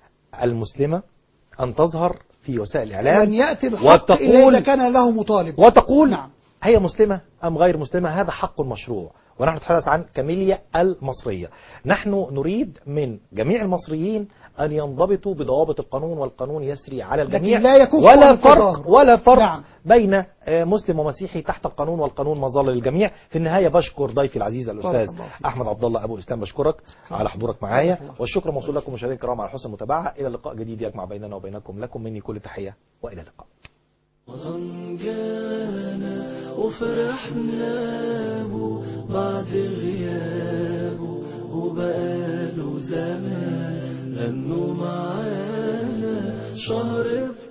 المسلمة أن تظهر في وسائل لن الإعلام يأتي الحق إلا وتقول إذا كان له مطالب وتقول نعم هي مسلمة أم غير مسلمة هذا حق مشروع ونحن نتحدث عن كاميليا المصرية نحن نريد من جميع المصريين أن ينضبطوا بضوابط القانون والقانون يسري على الجميع لا يكف ولا عن التظاهر. فرق ولا فرق نعم. بين آه، مسلم ومسيحي تحت القانون والقانون مظل للجميع في النهاية بشكر ضيفي العزيز الأستاذ بارك الله فيك. أحمد عبد الله أبو إسلام بشكرك على حضورك معايا بارك الله فيك. والشكر موصول لكم مشاهدينا الكرام على حسن المتابعة إلى لقاء جديد يجمع بيننا وبينكم لكم مني كل تحية وإلى اللقاء رمضان جانا وفرحنا به بعد غيابه وبقاله زمان لأنه معانا شهر